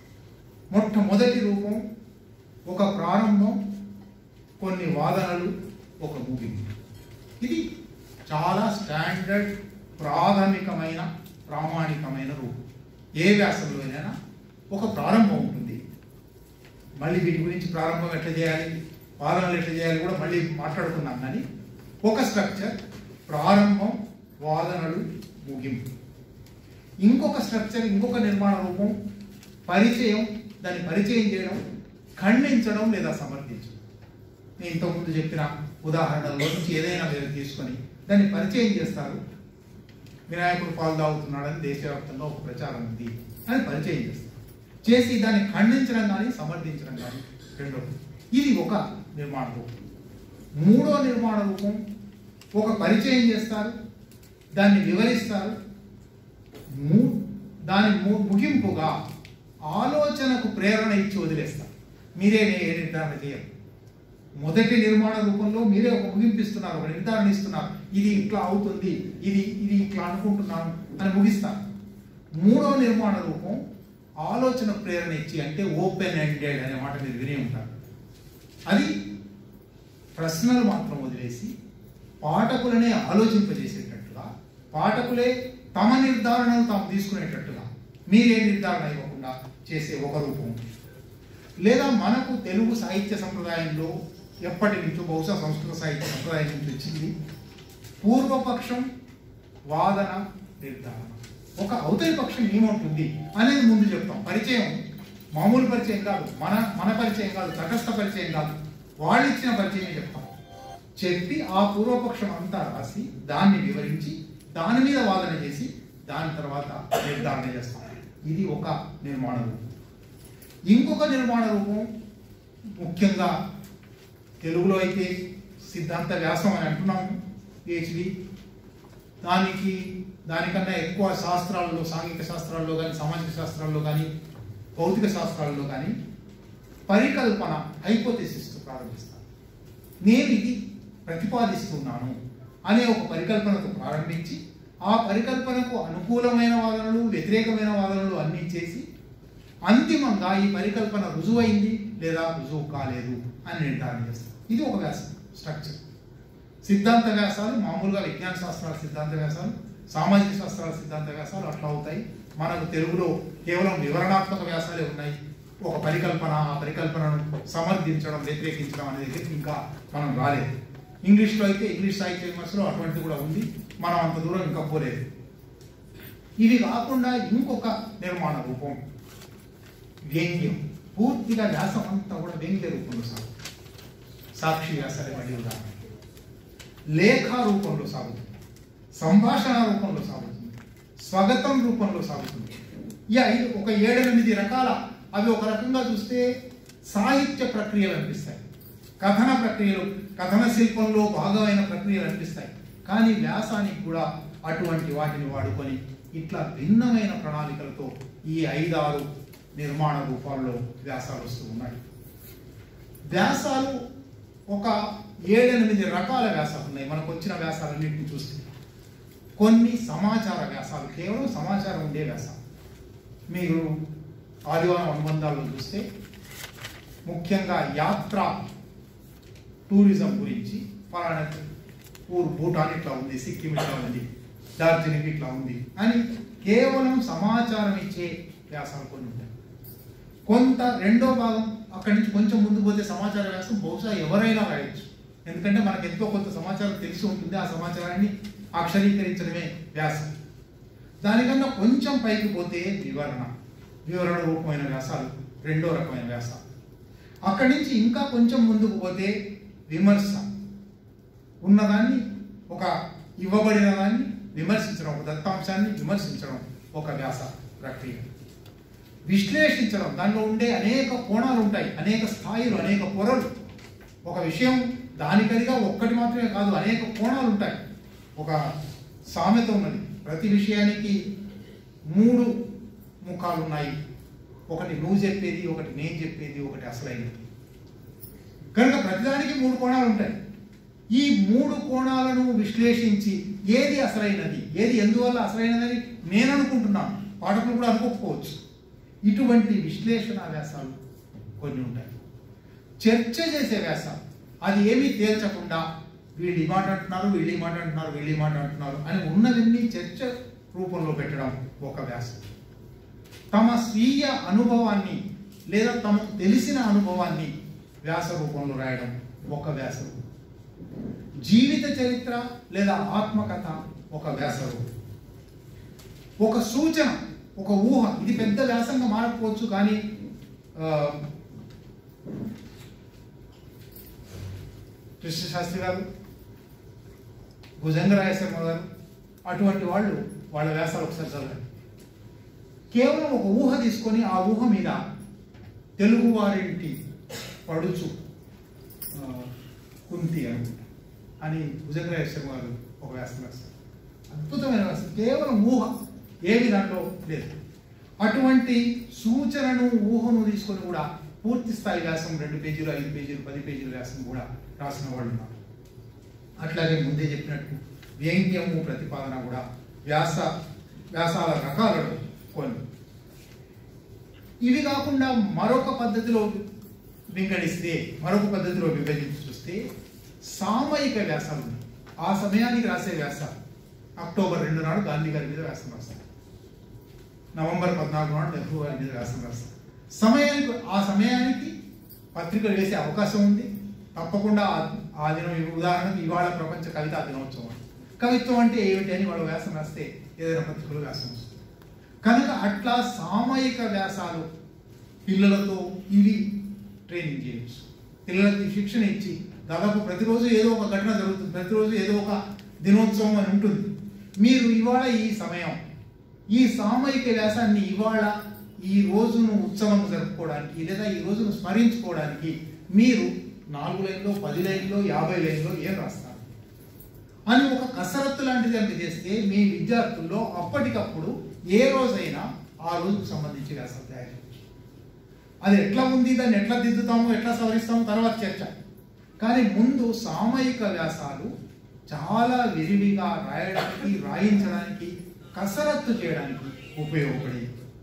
మొట్టమొదటి రూపం ఒక ప్రారంభం కొన్ని వాదనలు ఒక ముగింపు ఇది చాలా స్టాండర్డ్ ప్రాథమికమైన ప్రామాణికమైన రూపం ఏ వ్యాసంలోనైనా ఒక ప్రారంభం ఉంటుంది మళ్ళీ వీటి గురించి ప్రారంభం ఎట్లా చేయాలి వాదనలు ఎట్లా చేయాలి కూడా మళ్ళీ మాట్లాడుకున్నాం కానీ ఒక స్ట్రక్చర్ ప్రారంభం వాదనలు ముగింపు ఇంకొక స్ట్రక్చర్ ఇంకొక నిర్మాణ రూపం పరిచయం దాన్ని పరిచయం చేయడం ఖండించడం లేదా సమర్థించడం నేను ఇంతకుముందు చెప్పిన ఉదాహరణలో నుంచి ఏదైనా మీరు తీసుకొని దాన్ని పరిచయం చేస్తారు వినాయకుడు పాలు తాగుతున్నాడని దేశవ్యాప్తంగా ఒక ప్రచారం ఉంది అని పరిచయం చేస్తారు చేసి దాన్ని ఖండించడం కానీ సమర్థించడం కానీ రెండోది ఇది ఒక నిర్మాణ రూపం మూడో నిర్మాణ రూపం ఒక పరిచయం చేస్తారు దాన్ని వివరిస్తారు ము- దాని ము- ముగింపుగా ఆలోచనకు ప్రేరణ ఇచ్చి వదిలేస్తారు మీరే ఏ నిర్ధారణ చేయరు మొదటి నిర్మాణ రూపంలో మీరే ఒక ముగింపిస్తున్నారు ఒక నిర్ధారణ ఇస్తున్నారు ఇది ఇట్లా అవుతుంది ఇది ఇది ఇట్లా అనుకుంటున్నాను అని ముగిస్తారు మూడో నిర్మాణ రూపం ఆలోచన ప్రేరణ ఇచ్చి అంటే ఓపెన్ ఎండెడ్ అనే మాట మీరు విని ఉంటారు అది ప్రశ్నలు మాత్రం వదిలేసి పాఠకులనే ఆలోచింపజేసేటట్టుగా పాఠకులే తమ నిర్ధారణను తాము తీసుకునేటట్టుగా మీరే నిర్ధారణ ఇవ్వకుండా చేసే ఒక రూపం లేదా మనకు తెలుగు సాహిత్య సంప్రదాయంలో ఎప్పటి నుంచో బహుశా సంస్కృత సాహిత్య సంప్రదాయం నుంచి వచ్చింది పూర్వపక్షం వాదన నిర్ధారణ ఒక అవతలి పక్షం ఏముంటుంది అనేది ముందు చెప్తాం పరిచయం మామూలు పరిచయం కాదు మన మన పరిచయం కాదు తటస్థ పరిచయం కాదు వాళ్ళు ఇచ్చిన పరిచయమే చెప్తాం చెప్పి ఆ పూర్వపక్షం అంతా రాసి దాన్ని వివరించి దాని మీద వాదన చేసి దాని తర్వాత నిర్ధారణ చేస్తాం ఇది ఒక నిర్మాణ రూపం ఇంకొక నిర్మాణ రూపం ముఖ్యంగా తెలుగులో అయితే సిద్ధాంత వ్యాసం అని అంటున్నాము పిహెచ్డి దానికి దానికన్నా ఎక్కువ శాస్త్రాల్లో సాంఘిక శాస్త్రాల్లో కానీ సామాజిక శాస్త్రాల్లో కానీ భౌతిక శాస్త్రాల్లో కానీ పరికల్పన హైపోథెసిస్ ప్రారంభిస్తాను నేను ఇది ప్రతిపాదిస్తున్నాను అనే ఒక పరికల్పనతో ప్రారంభించి ఆ పరికల్పనకు అనుకూలమైన వాదనలు వ్యతిరేకమైన వాదనలు అన్నీ చేసి అంతిమంగా ఈ పరికల్పన రుజువైంది లేదా రుజువు కాలేదు అని నిర్ధారణ చేస్తాం ఇది ఒక వ్యాసం స్ట్రక్చర్ సిద్ధాంత వ్యాసాలు మామూలుగా విజ్ఞాన శాస్త్రాల సిద్ధాంత వ్యాసాలు సామాజిక శాస్త్రాల సిద్ధాంత వ్యాసాలు అట్లా అవుతాయి మనకు తెలుగులో కేవలం వివరణాత్మక వ్యాసాలే ఉన్నాయి ఒక పరికల్పన ఆ పరికల్పనను సమర్థించడం వ్యతిరేకించడం అనేది ఇంకా మనం రాలేదు ఇంగ్లీష్లో అయితే ఇంగ్లీష్ సాహిత్య విమర్శలో అటువంటిది కూడా ఉంది మనం అంత దూరం ఇంకా పోలేదు ఇవి కాకుండా ఇంకొక నిర్మాణ రూపం వ్యంగ్యం పూర్తిగా వ్యాసం అంతా కూడా వ్యంగ్య రూపంలో సాగుతుంది సాక్షి వ్యాసాలే మళ్ళీ ఉదాహరణ లేఖ రూపంలో సాగుతుంది సంభాషణ రూపంలో సాగుతుంది స్వాగతం రూపంలో సాగుతుంది ఈ ఐదు ఒక ఏడెనిమిది రకాల అవి ఒక రకంగా చూస్తే సాహిత్య ప్రక్రియలు అనిపిస్తాయి కథన ప్రక్రియలు కథన శిల్పంలో భాగమైన ప్రక్రియలు అనిపిస్తాయి కానీ వ్యాసానికి కూడా అటువంటి వాటిని వాడుకొని ఇట్లా భిన్నమైన ప్రణాళికలతో ఈ ఐదారు నిర్మాణ రూపాల్లో వ్యాసాలు వస్తూ ఉన్నాయి వ్యాసాలు ఒక ఏడెనిమిది రకాల వ్యాసాలు ఉన్నాయి మనకు వచ్చిన వ్యాసాలన్నింటిని చూస్తే కొన్ని సమాచార వ్యాసాలు కేవలం సమాచారం ఉండే వ్యాసాలు మీరు ఆదివారం అనుబంధాల్లో చూస్తే ముఖ్యంగా యాత్ర టూరిజం గురించి ఫలానా ఊరు భూటాన్ ఇట్లా ఉంది సిక్కిం ఇట్లా ఉంది డార్జిలింగ్ ఇట్లా ఉంది అని కేవలం సమాచారం ఇచ్చే వ్యాసాలు కొన్ని ఉంటాయి కొంత రెండో భాగం అక్కడి నుంచి కొంచెం ముందు పోతే సమాచార వ్యాసం బహుశా ఎవరైనా రాయొచ్చు ఎందుకంటే మనకు ఎంతో కొంత సమాచారం తెలిసి ఉంటుంది ఆ సమాచారాన్ని అక్షరీకరించడమే వ్యాసం దానికన్నా కొంచెం పైకి పోతే వివరణ వివరణ రూపమైన వ్యాసాలు రెండో రకమైన వ్యాసాలు అక్కడి నుంచి ఇంకా కొంచెం ముందుకు పోతే విమర్శ ఉన్నదాన్ని ఒక ఇవ్వబడిన దాన్ని విమర్శించడం ఒక దత్తాంశాన్ని విమర్శించడం ఒక వ్యాస ప్రక్రియ విశ్లేషించడం దానిలో ఉండే అనేక కోణాలు ఉంటాయి అనేక స్థాయిలు అనేక పొరలు ఒక విషయం దానికదిగా ఒక్కటి మాత్రమే కాదు అనేక కోణాలు ఉంటాయి ఒక సామెత ఉన్నది ప్రతి విషయానికి మూడు ముఖాలు ఉన్నాయి ఒకటి నువ్వు చెప్పేది ఒకటి నేను చెప్పేది ఒకటి అసలైనది కనుక ప్రతిదానికి మూడు కోణాలు ఉంటాయి ఈ మూడు కోణాలను విశ్లేషించి ఏది అసలైనది ఏది ఎందువల్ల అసలైనదని నేను అనుకుంటున్నాను పాఠకులు కూడా అనుకోకపోవచ్చు ఇటువంటి విశ్లేషణ వ్యాసాలు కొన్ని ఉంటాయి చర్చ చేసే వ్యాసాలు అది ఏమీ తేల్చకుండా వీళ్ళు ఈ మాట అంటున్నారు వీళ్ళు ఈ మాట అంటున్నారు వీళ్ళు ఈ మాట అంటున్నారు అని ఉన్నవన్నీ చర్చ రూపంలో పెట్టడం ఒక వ్యాసం తమ స్వీయ అనుభవాన్ని లేదా తమకు తెలిసిన అనుభవాన్ని వ్యాస రూపంలో రాయడం ఒక వ్యాస రూపం జీవిత చరిత్ర లేదా ఆత్మకథ ఒక వ్యాస రూపం ఒక సూచన ఒక ఊహ ఇది పెద్ద వ్యాసంగా మారకపోవచ్చు కానీ ఆ, కృష్ణశాస్త్రి గారు భుజంగరాయశర్మ గారు అటువంటి వాళ్ళు వాళ్ళ వ్యాసాలు ఒకసారి చదవండి కేవలం ఒక ఊహ తీసుకొని ఆ ఊహ మీద తెలుగు వారింటి పడుచు ఆ, కుంతి అనుకుంటా అని భుజంగరాయశర్మ గారు ఒక వ్యాసం రాస్తారు అద్భుతమైన వ్యాసం కేవలం ఊహ ఏమి దాంట్లో లేదు అటువంటి సూచనను ఊహను తీసుకొని కూడా పూర్తి స్థాయి వ్యాసం రెండు పేజీలు ఐదు పేజీలు పది పేజీల వ్యాసం కూడా రాసిన వాళ్ళు ఉన్నారు అట్లాగే ముందే చెప్పినట్టు వ్యంగ్యము ప్రతిపాదన కూడా వ్యాస వ్యాసాల రకాలలో కొన్ని ఇవి కాకుండా మరొక పద్ధతిలో వింగడిస్తే మరొక పద్ధతిలో విభజించి చూస్తే సామయిక వ్యాసాలు ఉన్నాయి ఆ సమయానికి రాసే వ్యాసాలు అక్టోబర్ రెండు నాడు గాంధీ గారి మీద వ్యాసం రాస్తారు నవంబర్ పద్నాలుగు నాడు నెహ్రూ గారి మీద వ్యాసం రాస్తారు సమయానికి ఆ సమయానికి పత్రికలు వేసే అవకాశం ఉంది తప్పకుండా ఆ- ఆ దినం ఇవి- ఉదాహరణకు ఇవాళ ప్రపంచ కవితా దినోత్సవం కవిత్వం అంటే ఏమిటి అని వాళ్ళు వ్యాసం రాస్తే ఏదైనా పత్రికలు వ్యాసం వస్తుంది కనుక అట్లా సామయిక వ్యాసాలు పిల్లలతో ఇవి ట్రైనింగ్ చేయొచ్చు పిల్లలకి శిక్షణ ఇచ్చి దాదాపు ప్రతిరోజు ఏదో ఒక ఘటన జరుగుతుంది ప్రతిరోజు ఏదో ఒక దినోత్సవం అని ఉంటుంది మీరు ఇవాళ ఈ సమయం ఈ సామయిక వ్యాసాన్ని ఇవాళ ఈ రోజును ఉత్సవం జరుపుకోవడానికి లేదా ఈ రోజును స్మరించుకోవడానికి మీరు నాలుగు లైన్లో పది లైన్లో యాభై లైన్లో ఏం రాస్తారు అని ఒక కసరత్తు లాంటిది అంటే చేస్తే మీ విద్యార్థుల్లో అప్పటికప్పుడు ఏ రోజైనా ఆ రోజుకు సంబంధించి వ్యాసం తయారు చేయొచ్చు అది ఎట్లా ఉంది దాన్ని ఎట్లా దిద్దుతాము ఎట్లా సవరిస్తాము తర్వాత చర్చ కానీ ముందు సామయిక వ్యాసాలు చాలా విరివిగా రాయడానికి రాయించడానికి కసరత్తు చేయడానికి ఉపయోగపడేవి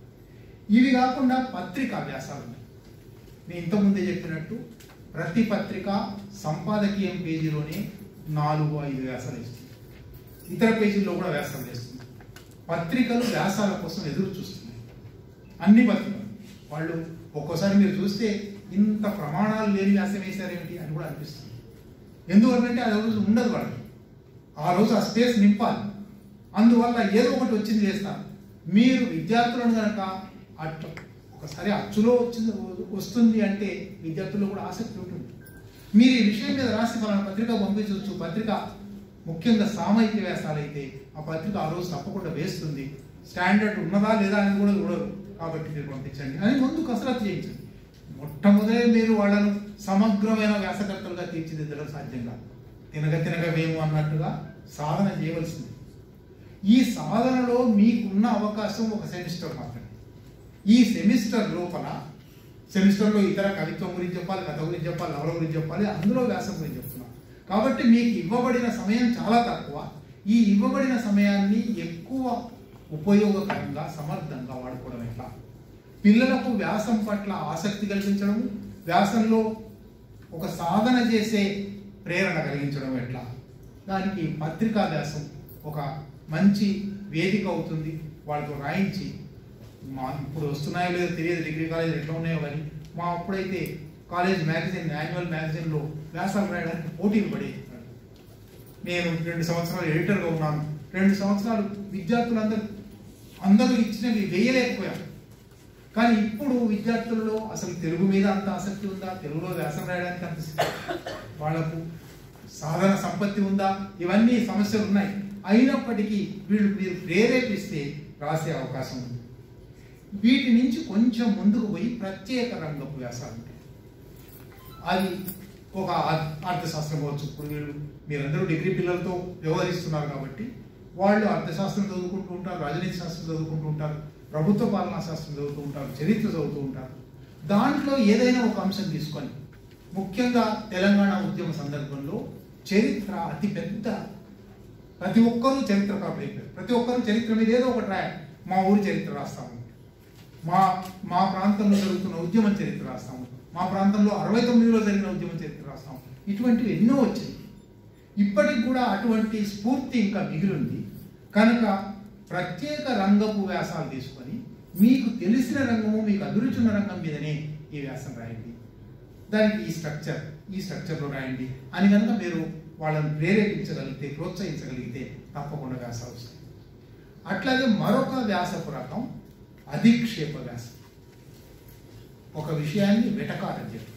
ఇవి కాకుండా పత్రికా వ్యాసాలు ఉన్నాయి నేను ఇంతకుముందే చెప్పినట్టు ప్రతి పత్రిక సంపాదకీయం పేజీలోనే నాలుగు ఐదు వ్యాసాలు ఇస్తుంది ఇతర పేజీల్లో కూడా వ్యాసాలు వేస్తుంది పత్రికలు వ్యాసాల కోసం ఎదురు చూస్తున్నాయి అన్ని పత్రికలు వాళ్ళు ఒక్కోసారి మీరు చూస్తే ఇంత ప్రమాణాలు లేని వ్యాసం వేశారేమిటి అని కూడా అనిపిస్తుంది ఎందువల్లంటే ఆ రోజు ఉండదు వాళ్ళకి ఆ రోజు ఆ స్పేస్ నింపాలి అందువల్ల ఏదో ఒకటి వచ్చింది చేస్తారు మీరు విద్యార్థులను కనుక అట్లా ఒకసారి అచ్చులో వచ్చింది వస్తుంది అంటే విద్యార్థుల్లో కూడా ఆసక్తి ఉంటుంది మీరు ఈ విషయం మీద రాసి మన పత్రిక పంపించవచ్చు పత్రిక ముఖ్యంగా సామయిక వ్యాసాలు అయితే ఆ పత్రిక ఆ రోజు తప్పకుండా వేస్తుంది స్టాండర్డ్ ఉన్నదా లేదా అని కూడా చూడరు కాబట్టి మీరు పంపించండి అని ముందు కసరత్తు చేయించండి మొట్టమొదటి మీరు వాళ్ళను సమగ్రమైన వ్యాసకర్తలుగా తీర్చిదిద్దడం సాధ్యం కాదు తినగ తినగ మేము అన్నట్టుగా సాధన చేయవలసింది ఈ సాధనలో మీకున్న అవకాశం ఒక సెమిస్టర్ మాత్రమే ఈ సెమిస్టర్ లోపల సెమిస్టర్లో ఇతర కవిత్వం గురించి చెప్పాలి కథ గురించి చెప్పాలి నవల గురించి చెప్పాలి అందులో వ్యాసం గురించి చెప్తున్నాం కాబట్టి మీకు ఇవ్వబడిన సమయం చాలా తక్కువ ఈ ఇవ్వబడిన సమయాన్ని ఎక్కువ ఉపయోగకరంగా సమర్థంగా వాడుకోవడం ఎట్లా పిల్లలకు వ్యాసం పట్ల ఆసక్తి కల్పించడం వ్యాసంలో ఒక సాధన చేసే ప్రేరణ కలిగించడం ఎట్లా దానికి పత్రికా వ్యాసం ఒక మంచి వేదిక అవుతుంది వాళ్ళతో రాయించి మా ఇప్పుడు వస్తున్నాయో లేదో తెలియదు డిగ్రీ కాలేజ్ ఎట్లా ఉన్నాయో కానీ మా అప్పుడైతే కాలేజ్ మ్యాగజైన్ యాన్యువల్ మ్యాగజైన్లో వ్యాసాలు రాయడానికి పోటీలు పడేది నేను రెండు సంవత్సరాలు ఎడిటర్గా ఉన్నాను రెండు సంవత్సరాలు విద్యార్థులందరూ అందరూ ఇచ్చినవి వేయలేకపోయారు కానీ ఇప్పుడు విద్యార్థుల్లో అసలు తెలుగు మీద అంత ఆసక్తి ఉందా తెలుగులో వ్యాసం రాయడానికి అంత వాళ్లకు సాధన సంపత్తి ఉందా ఇవన్నీ సమస్యలు ఉన్నాయి అయినప్పటికీ వీళ్ళు మీరు ప్రేరేపిస్తే రాసే అవకాశం ఉంది వీటి నుంచి కొంచెం ముందుకు పోయి ప్రత్యేక రంగపు వ్యాసాలు ఉంటాయి అది ఒక అర్- అర్థశాస్త్రం కావచ్చు ఇప్పుడు వీళ్ళు మీరందరూ డిగ్రీ పిల్లలతో వ్యవహరిస్తున్నారు కాబట్టి వాళ్ళు అర్థశాస్త్రం చదువుకుంటూ ఉంటారు రాజనీతి శాస్త్రం చదువుకుంటూ ఉంటారు ప్రభుత్వ పాలనా శాస్త్రం చదువుతూ ఉంటారు చరిత్ర చదువుతూ ఉంటారు దాంట్లో ఏదైనా ఒక అంశం తీసుకొని ముఖ్యంగా తెలంగాణ ఉద్యమ సందర్భంలో చరిత్ర అతి పెద్ద ప్రతి ఒక్కరూ చరిత్రకారులు అయిపోయారు ప్రతి ఒక్కరూ చరిత్ర మీద ఏదో ఒకటి రాయాలి మా ఊరి చరిత్ర రాస్తాము మా మా ప్రాంతంలో జరుగుతున్న ఉద్యమం చరిత్ర రాస్తాము మా ప్రాంతంలో అరవై తొమ్మిదిలో జరిగిన ఉద్యమం చరిత్ర రాస్తాము ఇటువంటివి ఎన్నో వచ్చాయి ఇప్పటికి కూడా అటువంటి స్ఫూర్తి ఇంకా మిగిలింది కనుక ప్రత్యేక రంగపు వ్యాసాలు తీసుకొని మీకు తెలిసిన రంగము మీకు అభిరుచి ఉన్న రంగం మీదనే ఈ వ్యాసం రాయండి దానికి ఈ స్ట్రక్చర్ ఈ స్ట్రక్చర్లో రాయండి అని కనుక మీరు వాళ్ళని ప్రేరేపించగలిగితే ప్రోత్సహించగలిగితే తప్పకుండా వ్యాసాలు వస్తాయి అట్లాగే మరొక వ్యాసపు రకం అధిక్షేప వ్యాసం ఒక విషయాన్ని వెటకారం చేయడం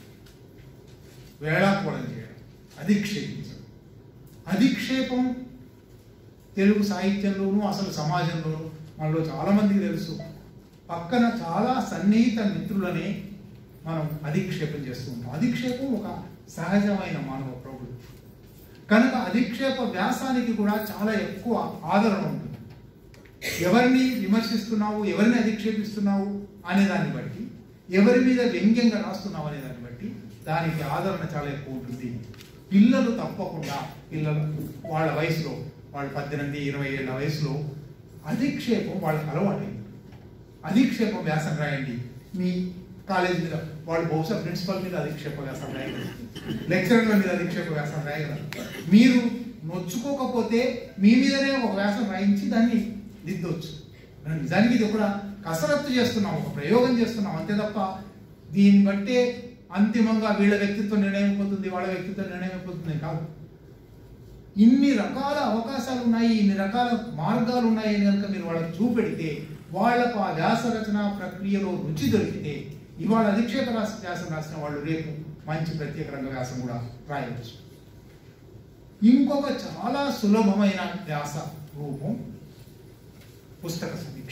వేళాకోళం చేయడం అధిక్షేపించడం అధిక్షేపం తెలుగు సాహిత్యంలోనూ అసలు సమాజంలోనూ మనలో చాలా మందికి తెలుసు పక్కన చాలా సన్నిహిత మిత్రులనే మనం అధిక్షేపం చేస్తూ ఉంటాం అధిక్షేపం ఒక సహజమైన మానవ ప్రవృత్తి కనుక అధిక్షేప వ్యాసానికి కూడా చాలా ఎక్కువ ఆదరణ ఉంటుంది ఎవరిని విమర్శిస్తున్నావు ఎవరిని అధిక్షేపిస్తున్నావు అనే దాన్ని బట్టి ఎవరి మీద వ్యంగ్యంగా రాస్తున్నావు అనే దాన్ని బట్టి దానికి ఆదరణ చాలా ఎక్కువ ఉంటుంది పిల్లలు తప్పకుండా పిల్లలు వాళ్ళ వయసులో వాళ్ళు పద్దెనిమిది ఇరవై ఏళ్ళ వయసులో అధిక్షేపం వాళ్ళకి అలవాటైంది అధిక్షేపం వ్యాసం రాయండి మీ కాలేజ్ మీద వాళ్ళు బహుశా ప్రిన్సిపల్ మీద అధిక్షేప వ్యాసం రాయగలరు లెక్చరర్ల మీద అధిక్షేప వ్యాసం రాయగలరు మీరు నొచ్చుకోకపోతే మీ మీదనే ఒక వ్యాసం రాయించి దాన్ని దిద్దొచ్చు నిజానికి ఇది ఒక కసరత్తు చేస్తున్నాం ఒక ప్రయోగం చేస్తున్నాం అంతే తప్ప దీన్ని బట్టే అంతిమంగా వీళ్ళ వ్యక్తిత్వం నిర్ణయం అయిపోతుంది వాళ్ళ వ్యక్తిత్వం నిర్ణయం అయిపోతుంది కాదు ఇన్ని రకాల అవకాశాలు ఉన్నాయి ఇన్ని రకాల మార్గాలు ఉన్నాయి అని కనుక మీరు వాళ్ళకి చూపెడితే వాళ్ళకు ఆ వ్యాస రచన ప్రక్రియలో రుచి దొరికితే ఇవాళ అధిక్షేప రాస వ్యాసం రాసిన వాళ్ళు రేపు మంచి ప్రత్యేక రంగ వ్యాసం కూడా రాయవచ్చు ఇంకొక చాలా సులభమైన వ్యాస రూపం పుస్తక సమీక్ష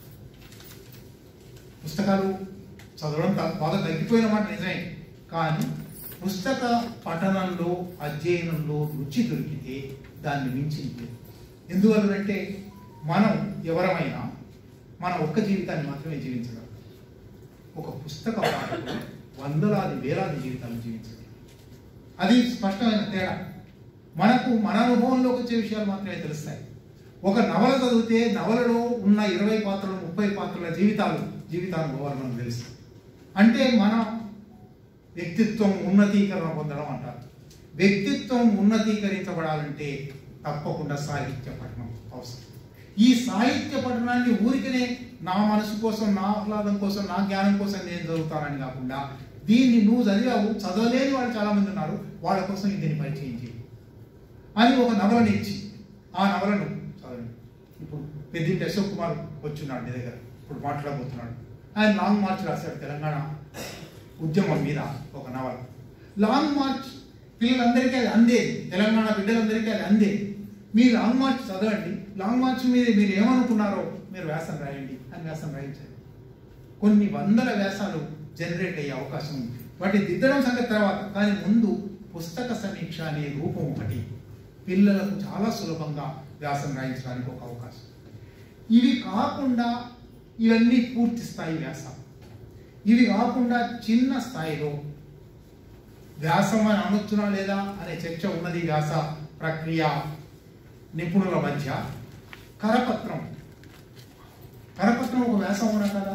పుస్తకాలు చదవడం త- బాగా తగ్గిపోయిన మాట నిజమే కానీ పుస్తక పఠనంలో అధ్యయనంలో రుచి దొరికితే దాన్ని మించింది లేదు. ఎందువల్లనంటే మనం ఎవరమైనా మన ఒక్క జీవితాన్ని మాత్రమే జీవించగలం ఒక పుస్తక పాఠకుడు వందలాది వేలాది జీవితాలు జీవించగలం అది స్పష్టమైన తేడా మనకు మన అనుభవంలోకి వచ్చే విషయాలు మాత్రమే తెలుస్తాయి ఒక నవల చదివితే నవలలో ఉన్న ఇరవై పాత్రలు ముప్పై పాత్రల జీవితాలు జీవితానుభవాలు మనకు తెలుస్తాయి అంటే మన వ్యక్తిత్వం ఉన్నతీకరణ పొందడం అంటారు వ్యక్తిత్వం ఉన్నతీకరించబడాలంటే తప్పకుండా సాహిత్య పఠనం అవసరం ఈ సాహిత్య పఠనాన్ని ఊరికనే నా మనసు కోసం నా ఆహ్లాదం కోసం నా జ్ఞానం కోసం నేను చదువుతానని కాకుండా దీన్ని నువ్వు చదివావు చదవలేని వాళ్ళు చాలా మంది ఉన్నారు వాళ్ళ కోసం దీన్ని పరిచయం చేయి అని ఒక నవలని ఇచ్చి ఆ నవలను చదవండి ఇప్పుడు పెద్దింటి అశోక్ కుమార్ వచ్చున్నాడు నీ దగ్గర ఇప్పుడు మాట్లాడబోతున్నాడు ఆయన లాంగ్ మార్చ్ రాశాడు తెలంగాణ ఉద్యమం మీద ఒక నవల లాంగ్ మార్చ్ పిల్లలందరికీ అది అందేది తెలంగాణ బిడ్డలందరికీ అది అందేది మీరు లాంగ్ మార్చ్ చదవండి లాంగ్ మార్చ్ మీద మీరు ఏమనుకున్నారో మీరు వ్యాసం రాయండి అని వ్యాసం రాయించండి కొన్ని వందల వ్యాసాలు జనరేట్ అయ్యే అవకాశం ఉంది వాటి దిద్దడం సంగతి తర్వాత కానీ ముందు పుస్తక సమీక్ష అనే రూపం ఒకటి పిల్లలకు చాలా సులభంగా వ్యాసం రాయించడానికి ఒక అవకాశం ఇవి కాకుండా ఇవన్నీ పూర్తి స్థాయి వ్యాసం ఇవి కాకుండా చిన్న స్థాయిలో వ్యాసం అని అనొచ్చునా లేదా అనే చర్చ ఉన్నది వ్యాస ప్రక్రియ నిపుణుల మధ్య కరపత్రం కరపత్రం ఒక వ్యాసం అవునా కదా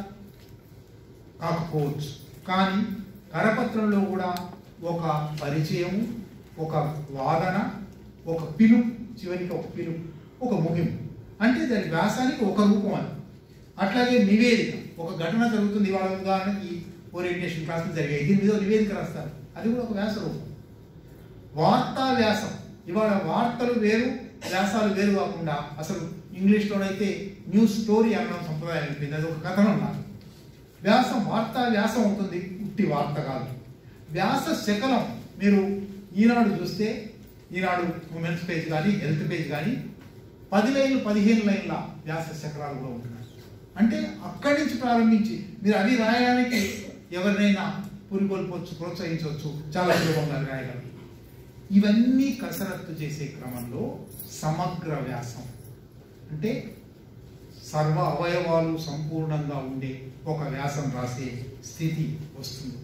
కాకపోవచ్చు కానీ కరపత్రంలో కూడా ఒక పరిచయము ఒక వాదన ఒక పిలుపు చివరికి ఒక పిలుపు ఒక ముగింపు అంటే దాని వ్యాసానికి ఒక రూపం అది అట్లాగే నివేదిక ఒక ఘటన జరుగుతుంది ఇవాళ ఉదాహరణకి ఓరియంటేషన్ క్లాసులు జరిగాయి దీని మీద ఒక నివేదిక రాస్తారు అది కూడా ఒక వ్యాస రూపం వార్తా వ్యాసం ఇవాళ వార్తలు వేరు వ్యాసాలు వేరు కాకుండా అసలు ఇంగ్లీష్లోనైతే న్యూస్ స్టోరీ అనడం సంప్రదాయం అయిపోయింది అది ఒక కథనం నాకు వ్యాసం వార్తా వ్యాసం అవుతుంది ఉట్టి వార్త కాదు వ్యాస శకలం మీరు ఈనాడు చూస్తే ఈనాడు ఉమెన్స్ పేజ్ కానీ హెల్త్ పేజ్ కానీ పది లైన్లు పదిహేను లైన్ల వ్యాస శకలాలు కూడా ఉంటున్నాయి అంటే అక్కడి నుంచి ప్రారంభించి మీరు అవి రాయడానికి ఎవరినైనా పురికొల్పొచ్చు ప్రోత్సహించవచ్చు చాలా సులభంగా రాయగలరు ఇవన్నీ కసరత్తు చేసే క్రమంలో సమగ్ర వ్యాసం అంటే సర్వ అవయవాలు సంపూర్ణంగా ఉండే ఒక వ్యాసం రాసే స్థితి వస్తుంది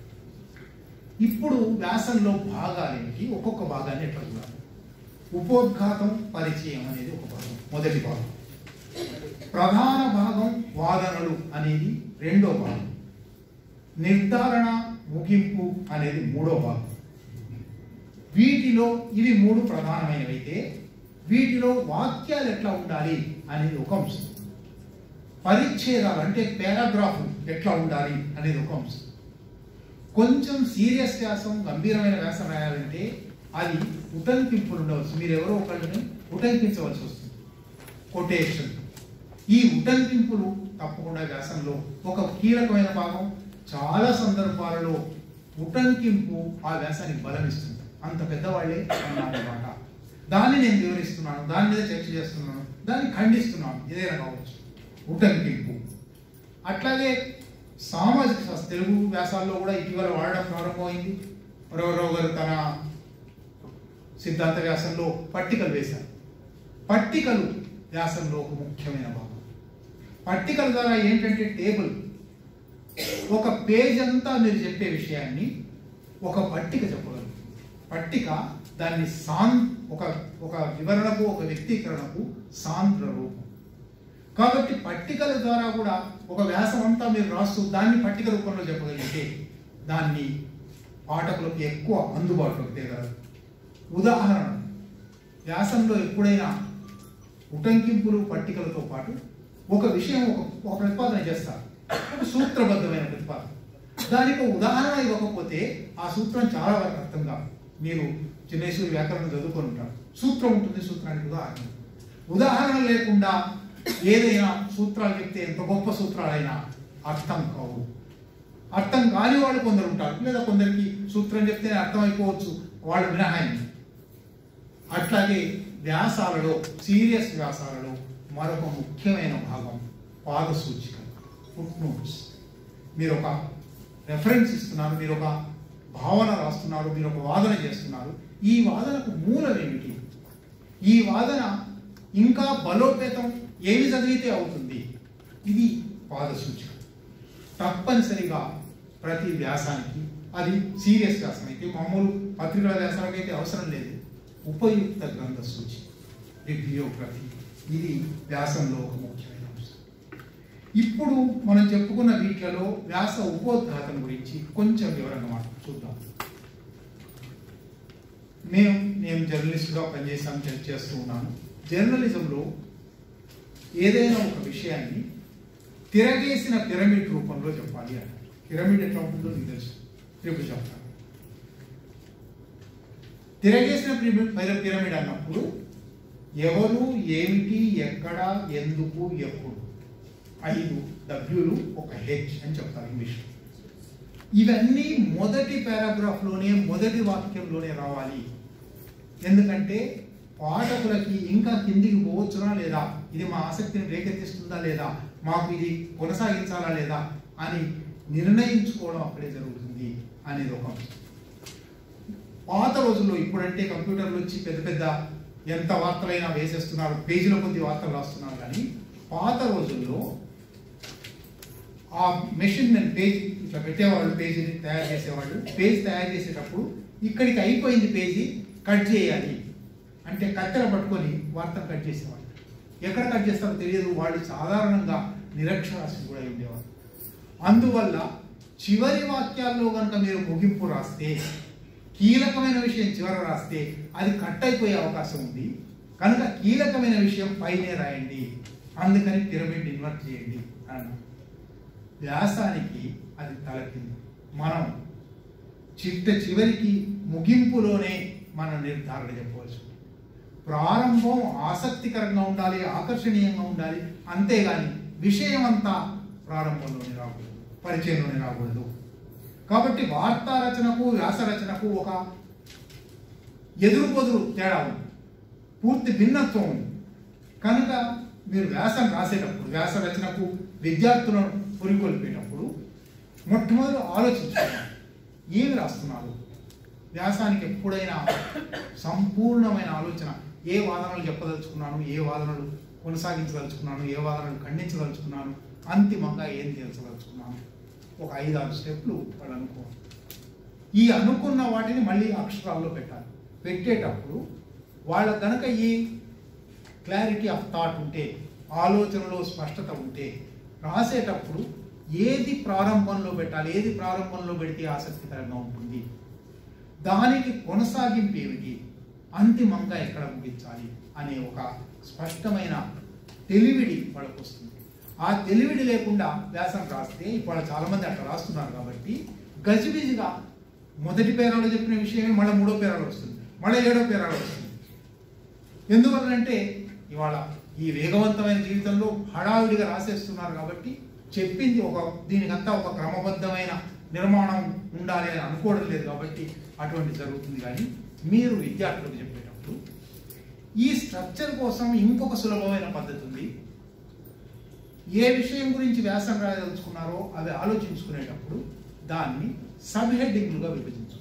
ఇప్పుడు వ్యాసంలో భాగాలేమిటి ఒక్కొక్క భాగాన్ని ఎట్లా చూడాలి ఉపోద్ఘాతం పరిచయం అనేది ఒక భాగం మొదటి భాగం ప్రధాన భాగం వాదనలు అనేది రెండో భాగం నిర్ధారణ ముగింపు అనేది మూడో భాగం వీటిలో ఇవి మూడు ప్రధానమైనవైతే వీటిలో వాక్యాలు ఎట్లా ఉండాలి అనేది ఒక అంశం పరిచ్ఛేదాలు అంటే పారాగ్రాఫ్ ఎట్లా ఉండాలి అనేది ఒక అంశం కొంచెం సీరియస్ వ్యాసం గంభీరమైన వ్యాసం రాయాలంటే అది ఉటంకింపులు ఉండవచ్చు మీరు ఎవరో ఒకళ్ళని ఉటంకించవలసి వస్తుంది కొటేషన్ ఈ ఉటంకింపులు తప్పకుండా వ్యాసంలో ఒక కీలకమైన భాగం చాలా సందర్భాలలో ఉటంకింపు ఆ వ్యాసానికి బలం ఇస్తుంది అంత పెద్దవాళ్ళే అన్నమాట దాన్ని నేను వివరిస్తున్నాను దాని మీద చర్చ చేస్తున్నాను దాన్ని ఖండిస్తున్నాను ఏదైనా కావచ్చు ఉటంకింపు అట్లాగే సామాజిక శాస్త్ర తెలుగు వ్యాసాల్లో కూడా ఇటీవల వాడడం ప్రారంభమైంది రావు గారు తన సిద్ధాంత వ్యాసంలో పట్టికలు వేశారు పట్టికలు వ్యాసంలో ఒక ముఖ్యమైన భాగం పట్టికల ద్వారా ఏంటంటే టేబుల్ ఒక పేజ్ అంతా మీరు చెప్పే విషయాన్ని ఒక పట్టిక చెప్పగలరు పట్టిక దాన్ని సాన్ ఒక ఒక వివరణకు ఒక వ్యక్తీకరణకు సాంద్ర రూపం కాబట్టి పట్టికల ద్వారా కూడా ఒక వ్యాసం అంతా మీరు రాస్తూ దాన్ని పట్టిక రూపంలో చెప్పగలిగితే దాన్ని పాఠకులకు ఎక్కువ అందుబాటులోకి తేగలరు ఉదాహరణ వ్యాసంలో ఎప్పుడైనా ఉటంకింపులు పట్టికలతో పాటు ఒక విషయం ఒక ఒక ప్రతిపాదన చేస్తారు ఒక సూత్రబద్ధమైన ప్రతిపాదన దానికి ఒక ఉదాహరణ ఇవ్వకపోతే ఆ సూత్రం చాలా వరకు అర్థం కాదు మీరు చిన్నేశ్వరి వ్యాకరణం చదువుకొని ఉంటారు సూత్రం ఉంటుంది సూత్రానికి ఉదాహరణ ఉదాహరణ లేకుండా ఏదైనా సూత్రాలు చెప్తే ఎంత గొప్ప సూత్రాలైనా అర్థం కావు అర్థం కాని వాళ్ళు కొందరు ఉంటారు లేదా కొందరికి సూత్రం చెప్తే అర్థమైపోవచ్చు వాళ్ళు మినహాయించి అట్లాగే వ్యాసాలలో సీరియస్ వ్యాసాలలో మరొక ముఖ్యమైన భాగం పాద సూచిక ఫుట్ నోట్స్ మీరు ఒక రెఫరెన్స్ ఇస్తున్నారు మీరు ఒక భావన రాస్తున్నారు మీరు ఒక వాదన చేస్తున్నారు ఈ వాదనకు మూలం ఏమిటి ఈ వాదన ఇంకా బలోపేతం ఏమి చదివితే అవుతుంది ఇది పాద సూచిక తప్పనిసరిగా ప్రతి వ్యాసానికి అది సీరియస్ వ్యాసం అయితే మామూలు పత్రికల వ్యాసాలకైతే అవసరం లేదు ఉపయుక్త గ్రంథ సూచి బిబ్లియోగ్రఫీ ఇది వ్యాసంలో ఒక ముఖ్యమైన అంశం ఇప్పుడు మనం చెప్పుకున్న వీటిలలో వ్యాస ఉపోద్ఘాతం గురించి కొంచెం వివరంగా మాట చూద్దాం మేము నేను జర్నలిస్ట్గా పనిచేసాను చే- చేస్తూ ఉన్నాను జర్నలిజంలో ఏదైనా ఒక విషయాన్ని తిరగేసిన పిరమిడ్ రూపంలో చెప్పాలి అంటారు పిరమిడ్ ఎట్లా ఉంటుందో నీకు తెలుసు రేపు చెప్తాను తిరగేసిన పిరమిడ్ పిర- పిరమిడ్ అన్నప్పుడు ఎవరు ఏమిటి ఎక్కడ ఎందుకు ఎప్పుడు ఐదు డబ్ల్యూలు ఒక హెచ్ అని చెప్తారు ఇంగ్లీష్ ఇవన్నీ మొదటి పారాగ్రాఫ్లోనే మొదటి వాక్యంలోనే రావాలి ఎందుకంటే పాఠకులకి ఇంకా కిందికి పోవచ్చునా లేదా ఇది మా ఆసక్తిని రేకెత్తిస్తుందా లేదా మాకు ఇది కొనసాగించాలా లేదా అని నిర్ణయించుకోవడం అక్కడే జరుగుతుంది అనేది ఒక అంశం పాత రోజుల్లో ఇప్పుడంటే కంప్యూటర్లు వచ్చి పెద్ద పెద్ద ఎంత వార్తలైనా వేసేస్తున్నారు పేజీల కొద్ది వార్తలు రాస్తున్నారు కానీ పాత రోజుల్లో ఆ మెషిన్ మెన్ పేజ్ ఇట్లా పెట్టేవాళ్ళు పేజీని తయారు చేసేవాళ్ళు పేజ్ తయారు చేసేటప్పుడు ఇక్కడికి అయిపోయింది పేజీ కట్ చేయాలి అంటే కత్తెర పట్టుకొని వార్తను కట్ చేసేవాళ్ళు ఎక్కడ కట్ చేస్తారో తెలియదు వాళ్ళు సాధారణంగా నిరక్షరాస్యులు కూడా అయి ఉండేవారు అందువల్ల చివరి వాక్యాల్లో కనుక మీరు ముగింపు రాస్తే కీలకమైన విషయం చివర రాస్తే అది కట్ అయిపోయే అవకాశం ఉంది కనుక కీలకమైన విషయం పైనే రాయండి అందుకని పిరమిడ్ ఇన్వర్ట్ చేయండి అన్నారు వ్యాసానికి అది తలకింది మనం చిట్ట చివరికి ముగింపులోనే మనం నిర్ధారణ చెప్పవచ్చు ప్రారంభం ఆసక్తికరంగా ఉండాలి ఆకర్షణీయంగా ఉండాలి అంతేగాని విషయం అంతా ప్రారంభంలోనే రాకూడదు పరిచయంలోనే రాకూడదు కాబట్టి వార్తా రచనకు వ్యాస రచనకు ఒక ఎదురు పొదురు తేడా ఉంది పూర్తి భిన్నత్వం ఉంది కనుక మీరు వ్యాసం రాసేటప్పుడు వ్యాస రచనకు విద్యార్థులను పురికొల్పేటప్పుడు మొట్టమొదటి ఆలోచించాలి ఏమి రాస్తున్నారు వ్యాసానికి ఎప్పుడైనా సంపూర్ణమైన ఆలోచన ఏ వాదనలు చెప్పదలుచుకున్నాను ఏ వాదనలు కొనసాగించదలుచుకున్నాను ఏ వాదనలు ఖండించదలుచుకున్నాను అంతిమంగా ఏం తేల్చదలుచుకున్నాను ఒక ఐదు ఆరు స్టెప్లు వాళ్ళు అనుకోవాలి ఈ అనుకున్న వాటిని మళ్ళీ అక్షరాల్లో పెట్టాలి పెట్టేటప్పుడు వాళ్ళ కనుక ఈ క్లారిటీ ఆఫ్ థాట్ ఉంటే ఆలోచనలో స్పష్టత ఉంటే రాసేటప్పుడు ఏది ప్రారంభంలో పెట్టాలి ఏది ప్రారంభంలో పెడితే ఆసక్తికరంగా ఉంటుంది దానికి కొనసాగింపు ఏమిటి అంతిమంగా ఎక్కడ ముగించాలి అనే ఒక స్పష్టమైన తెలివిడి వాళ్ళకు వస్తుంది ఆ తెలివిడి లేకుండా వ్యాసం రాస్తే ఇప్పుడు చాలా మంది అట్లా రాస్తున్నారు కాబట్టి గజిబిజిగా మొదటి పేరాలో చెప్పిన విషయమే మళ్ళీ మూడో పేరాలో వస్తుంది మళ్ళీ ఏడో పేరాలో వస్తుంది ఎందువల్లంటే ఇవాళ ఈ వేగవంతమైన జీవితంలో హడావిడిగా రాసేస్తున్నారు కాబట్టి చెప్పింది ఒక దీనికంతా ఒక క్రమబద్ధమైన నిర్మాణం ఉండాలి అని అనుకోవడం లేదు కాబట్టి అటువంటి జరుగుతుంది కానీ మీరు విద్యార్థులకు చెప్పేటప్పుడు ఈ స్ట్రక్చర్ కోసం ఇంకొక సులభమైన పద్ధతి ఉంది ఏ విషయం గురించి వ్యాసం రాయదలుచుకున్నారో అవి ఆలోచించుకునేటప్పుడు దాన్ని సబ్ హెడ్డింగ్లుగా విభజించుకోండి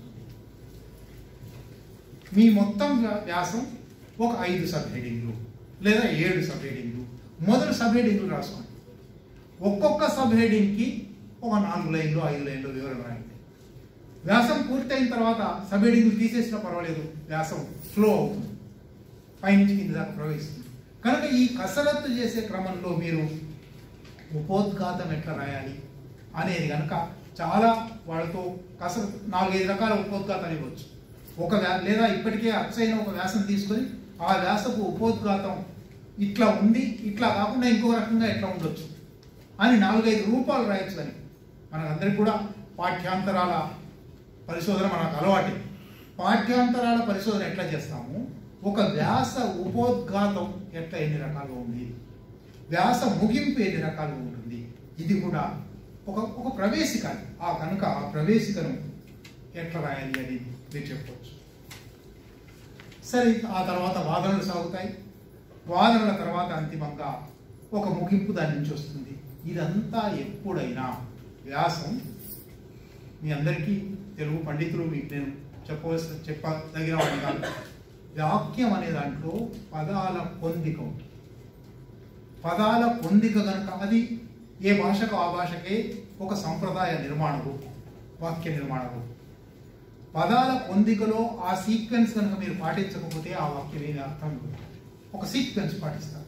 మీ మొత్తం వ్యా- వ్యాసం ఒక ఐదు సబ్ హెడింగ్లు లేదా ఏడు సబ్ హెడింగ్లు మొదలు సబ్ హెడింగ్లు రాసుకోండి ఒక్కొక్క సబ్ హెడింగ్కి ఒక నాలుగు లైన్లు ఐదు లైన్లు వివరణ రాయండి వ్యాసం పూర్తయిన తర్వాత సబ్ హెడింగ్లు తీసేసినా పర్వాలేదు వ్యాసం ఫ్లో అవుతుంది పైనుంచి కింద దాకా ప్రవహిస్తుంది కనుక ఈ కసరత్తు చేసే క్రమంలో మీరు ఉపోద్ఘాతం ఎట్లా రాయాలి అనేది కనుక చాలా వాళ్ళతో కసరత్తు నాలుగైదు రకాల ఉపోద్ఘాతాలు ఇవ్వచ్చు ఒక వ్యా లేదా ఇప్పటికే అచ్చైన ఒక వ్యాసం తీసుకొని ఆ వ్యాసపు ఉపోద్ఘాతం ఇట్లా ఉంది ఇట్లా కాకుండా ఇంకో రకంగా ఎట్లా ఉండొచ్చు అని నాలుగైదు రూపాలు రాయొచ్చు అని మనకందరికి కూడా పాఠ్యాంతరాల పరిశోధన మనకు అలవాటే పాఠ్యాంతరాల పరిశోధన ఎట్లా చేస్తాము ఒక వ్యాస ఉపోద్ఘాతం ఎట్లా ఎన్ని రకాలుగా ఉంది వ్యాస ముగింపు ఎన్ని రకాలుగా ఉంటుంది ఇది కూడా ఒక ఒక ప్రవేశిక అది. ఆ కనుక ఆ ప్రవేశికను ఎట్లా రాయాలి అని మీరు చెప్పవచ్చు సరే ఆ తర్వాత వాదనలు సాగుతాయి వాదనల తర్వాత అంతిమంగా ఒక ముగింపు దాని నుంచి వస్తుంది ఇదంతా ఎప్పుడైనా వ్యాసం మీ అందరికీ తెలుగు పండితులు మీకు నేను చెప్పవలసిన చెప్పదగిన వాడిని కాదు వాక్యం అనే దాంట్లో పదాల పొందిక ఉంటుంది పదాల పొందిక కనుక అది ఏ భాషకు ఆ భాషకే ఒక సంప్రదాయ నిర్మాణ రూపం వాక్య నిర్మాణ రూపం పదాల పొందికలో ఆ సీక్వెన్స్ కనుక మీరు పాటించకపోతే ఆ వాక్యం ఏమి అర్థం లేదు ఒక సీక్వెన్స్ పాటిస్తారు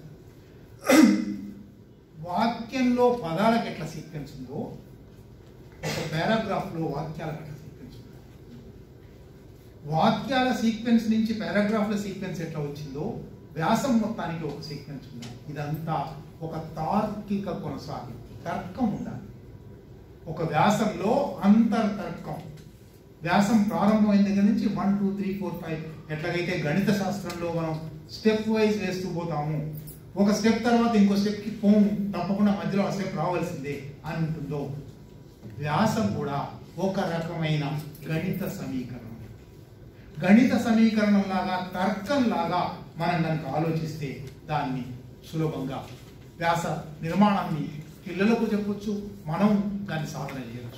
వాక్యంలో పదాలకు ఎట్లా సీక్వెన్స్ ఉందో ఒక పారాగ్రాఫ్లో వాక్యాలకు ఎట్లా సీక్వెన్స్ ఉందో వాక్యాల సీక్వెన్స్ నుంచి పారాగ్రాఫ్ల సీక్వెన్స్ ఎట్లా వచ్చిందో వ్యాసం మొత్తానికి ఒక సీక్వెన్స్ ఉండాలి ఇదంతా ఒక తార్కిక కొనసాగి తర్కం ఉండాలి ఒక వ్యాసంలో అంతర్తర్కం వ్యాసం ప్రారంభమైన దగ్గర నుంచి one two three four five ఎట్లాగైతే గణిత శాస్త్రంలో మనం స్టెప్ వైజ్ వేస్తూ పోతాము ఒక స్టెప్ తర్వాత ఇంకో స్టెప్కి పోము తప్పకుండా మధ్యలో ఆ స్టెప్ రావాల్సిందే అని ఉంటుందో వ్యాసం కూడా ఒక రకమైన గణిత సమీకరణం గణిత సమీకరణం లాగా తర్కం లాగా మనం కనుక ఆలోచిస్తే దాన్ని సులభంగా వ్యాస నిర్మాణాన్ని పిల్లలకు చెప్పొచ్చు మనం దాన్ని సాధన చేయవచ్చు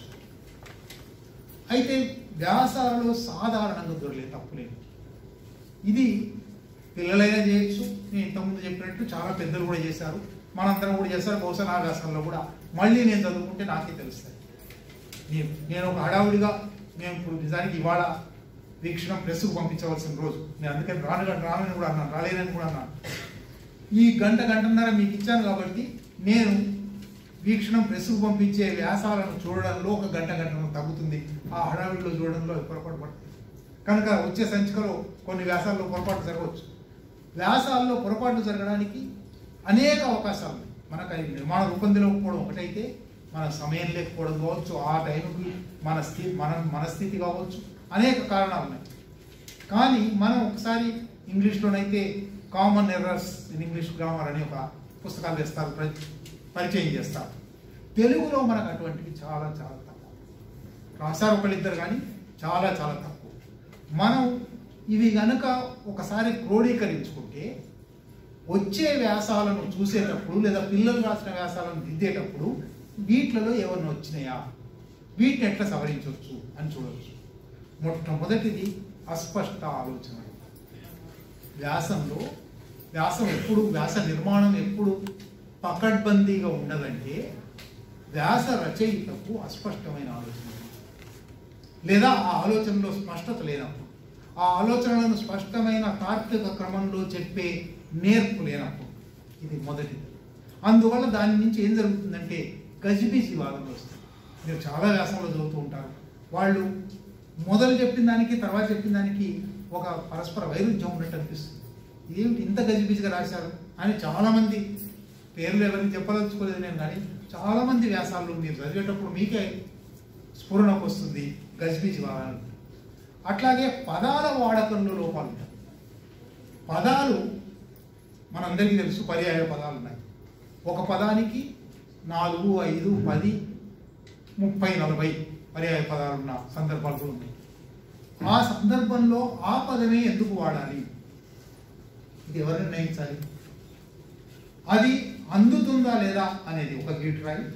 అయితే వ్యాసాలలో సాధారణంగా దొరలే తప్పులేదు ఇది పిల్లలైనా చేయొచ్చు నేను ఇంతకుముందు చెప్పినట్టు చాలా పెద్దలు కూడా చేశారు మనందరం కూడా చేస్తారు బహుశా నా వ్యాసాల్లో కూడా మళ్ళీ నేను చదువుకుంటే నాకే తెలుస్తాయి నేను నేను ఒక హడావుడిగా మేము ఇప్పుడు నిజానికి ఇవాళ వీక్షణం ప్రెస్కు పంపించవలసిన రోజు నేను అందుకని రాను రానని కూడా అన్నాను రాలేనని కూడా అన్నాను ఈ గంట గంటన్నర మీకు ఇచ్చాను కాబట్టి నేను వీక్షణం ప్రెస్కు పంపించే వ్యాసాలను చూడడంలో ఒక గంట గంటన్నర తగ్గుతుంది ఆ హడావిడిలో చూడడంలో పొరపాటు పడుతుంది కనుక వచ్చే సంచికలో కొన్ని వ్యాసాల్లో పొరపాటు జరగవచ్చు వ్యాసాల్లో పొరపాటు జరగడానికి అనేక అవకాశాలు ఉన్నాయి మనకు అది నిర్మాణ రూపొందించకపోవడం ఒకటైతే మన సమయం లేకపోవడం కావచ్చు ఆ టైంకి మన స్థితి మన మనస్థితి కావచ్చు అనేక కారణాలు ఉన్నాయి కానీ మనం ఒకసారి ఇంగ్లీష్లోనైతే common errors in English grammar అని ఒక పుస్తకాలు వేస్తారు ప్ర- పరిచయం చేస్తారు తెలుగులో మనకు అటువంటివి చాలా చాలా తక్కువ రాశారు ఒకళ్ళిద్దరు కానీ చాలా చాలా తక్కువ మనం ఇవి గనుక ఒకసారి క్రోడీకరించుకుంటే వచ్చే వ్యాసాలను చూసేటప్పుడు లేదా పిల్లలు రాసిన వ్యాసాలను దిద్దేటప్పుడు వీటిలలో ఏమన్నా వచ్చినాయా వీటిని ఎట్లా సవరించవచ్చు అని చూడవచ్చు మొట్టమొదటిది అస్పష్ట ఆలోచన వ్యాసంలో వ్యాసం ఎప్పుడు వ్యాస నిర్మాణం ఎప్పుడు పకడ్బందీగా ఉండదంటే వ్యాస రచయితకు అస్పష్టమైన ఆలోచన లేదా ఆ ఆలోచనలో స్పష్టత లేనప్పుడు ఆ ఆలోచనలను స్పష్టమైన తార్కిక క్రమంలో చెప్పే నేర్పు లేనప్పుడు ఇది మొదటిది అందువల్ల దాని నుంచి ఏం జరుగుతుందంటే గజిబిజి వాదనలు వస్తాయి మీరు చాలా వ్యాసంలో చదువుతూ ఉంటారు వాళ్ళు మొదలు చెప్పిన దానికి తర్వాత చెప్పిన దానికి ఒక పరస్పర వైరుధ్యం ఉన్నట్టు అనిపిస్తుంది ఏమిటి ఇంత గజిబిజిగా రాశారు అని చాలామంది పేర్లు ఎవరిని చెప్పదలుచుకోలేదు నేను కానీ చాలామంది వ్యాసాలు మీరు చదివేటప్పుడు మీకే స్ఫురణకు వస్తుంది గజిబిజి వాదాలు అట్లాగే పదాల వాడకంలో లోపాలు ఉంటాయి పదాలు మనందరికీ తెలుసు పర్యాయ పదాలు ఉన్నాయి ఒక పదానికి నాలుగు ఐదు పది ముప్పై నలభై పర్యాయ పదాలు ఉన్న సందర్భాలు కూడా ఉన్నాయి ఆ సందర్భంలో ఆ పదమే ఎందుకు వాడాలి ఇది ఎవరు నిర్ణయించాలి అది అందుతుందా లేదా అనేది ఒక గీట్ రాయి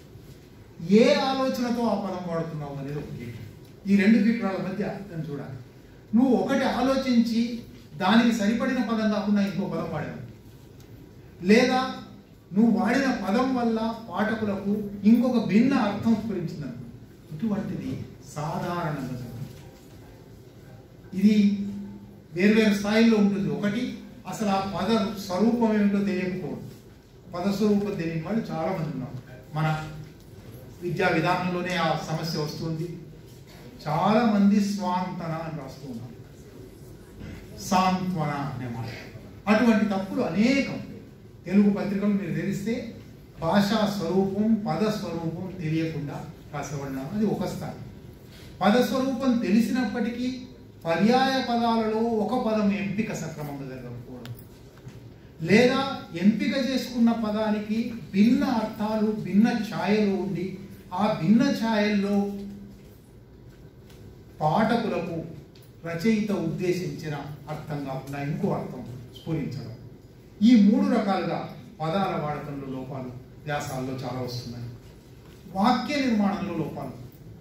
ఏ ఆలోచనతో ఆ పదం వాడుతున్నావు అనేది ఒక గీట్ ఈ రెండు గీట్రాల మధ్య నేను చూడాలి నువ్వు ఒకటి ఆలోచించి దానికి సరిపడిన పదం కాకుండా ఇంకో పదం వాడావు లేదా నువ్వు వాడిన పదం వల్ల పాఠకులకు ఇంకొక భిన్న అర్థం స్ఫురించిందను ఇటువంటిది సాధారణంగా జరుగుతుంది. ఇది వేర్వేరు స్థాయిలో ఉంటుంది ఒకటి అసలు ఆ పద స్వరూపం ఏమిటో తెలియకపోవడం పద స్వరూపం తెలియని వాళ్ళు చాలా మంది ఉన్నారు మన విద్యా విధానంలోనే ఆ సమస్య వస్తుంది చాలా మంది స్వాంతన అని రాస్తూ ఉన్నారు సాంత్వన అనే మాట అటువంటి తప్పులు అనేకం తెలుగు పత్రికలు మీరు తెలిస్తే భాషా స్వరూపం పద స్వరూపం తెలియకుండా రాసబడిన అది ఒక స్థాయి పదస్వరూపం తెలిసినప్పటికీ పర్యాయ పదాలలో ఒక పదం ఎంపిక సక్రమంగా జరగకపోవడం లేదా ఎంపిక చేసుకున్న పదానికి భిన్న అర్థాలు భిన్న ఛాయలు ఉండి ఆ భిన్న ఛాయల్లో పాఠకులకు రచయిత ఉద్దేశించిన అర్థం కాకుండా ఇంకో అర్థం స్ఫురించడం ఈ మూడు రకాలుగా పదాల వాడకంలో లోపాలు వ్యాసాల్లో చాలా వస్తున్నాయి వాక్య నిర్మాణంలో లోపాలు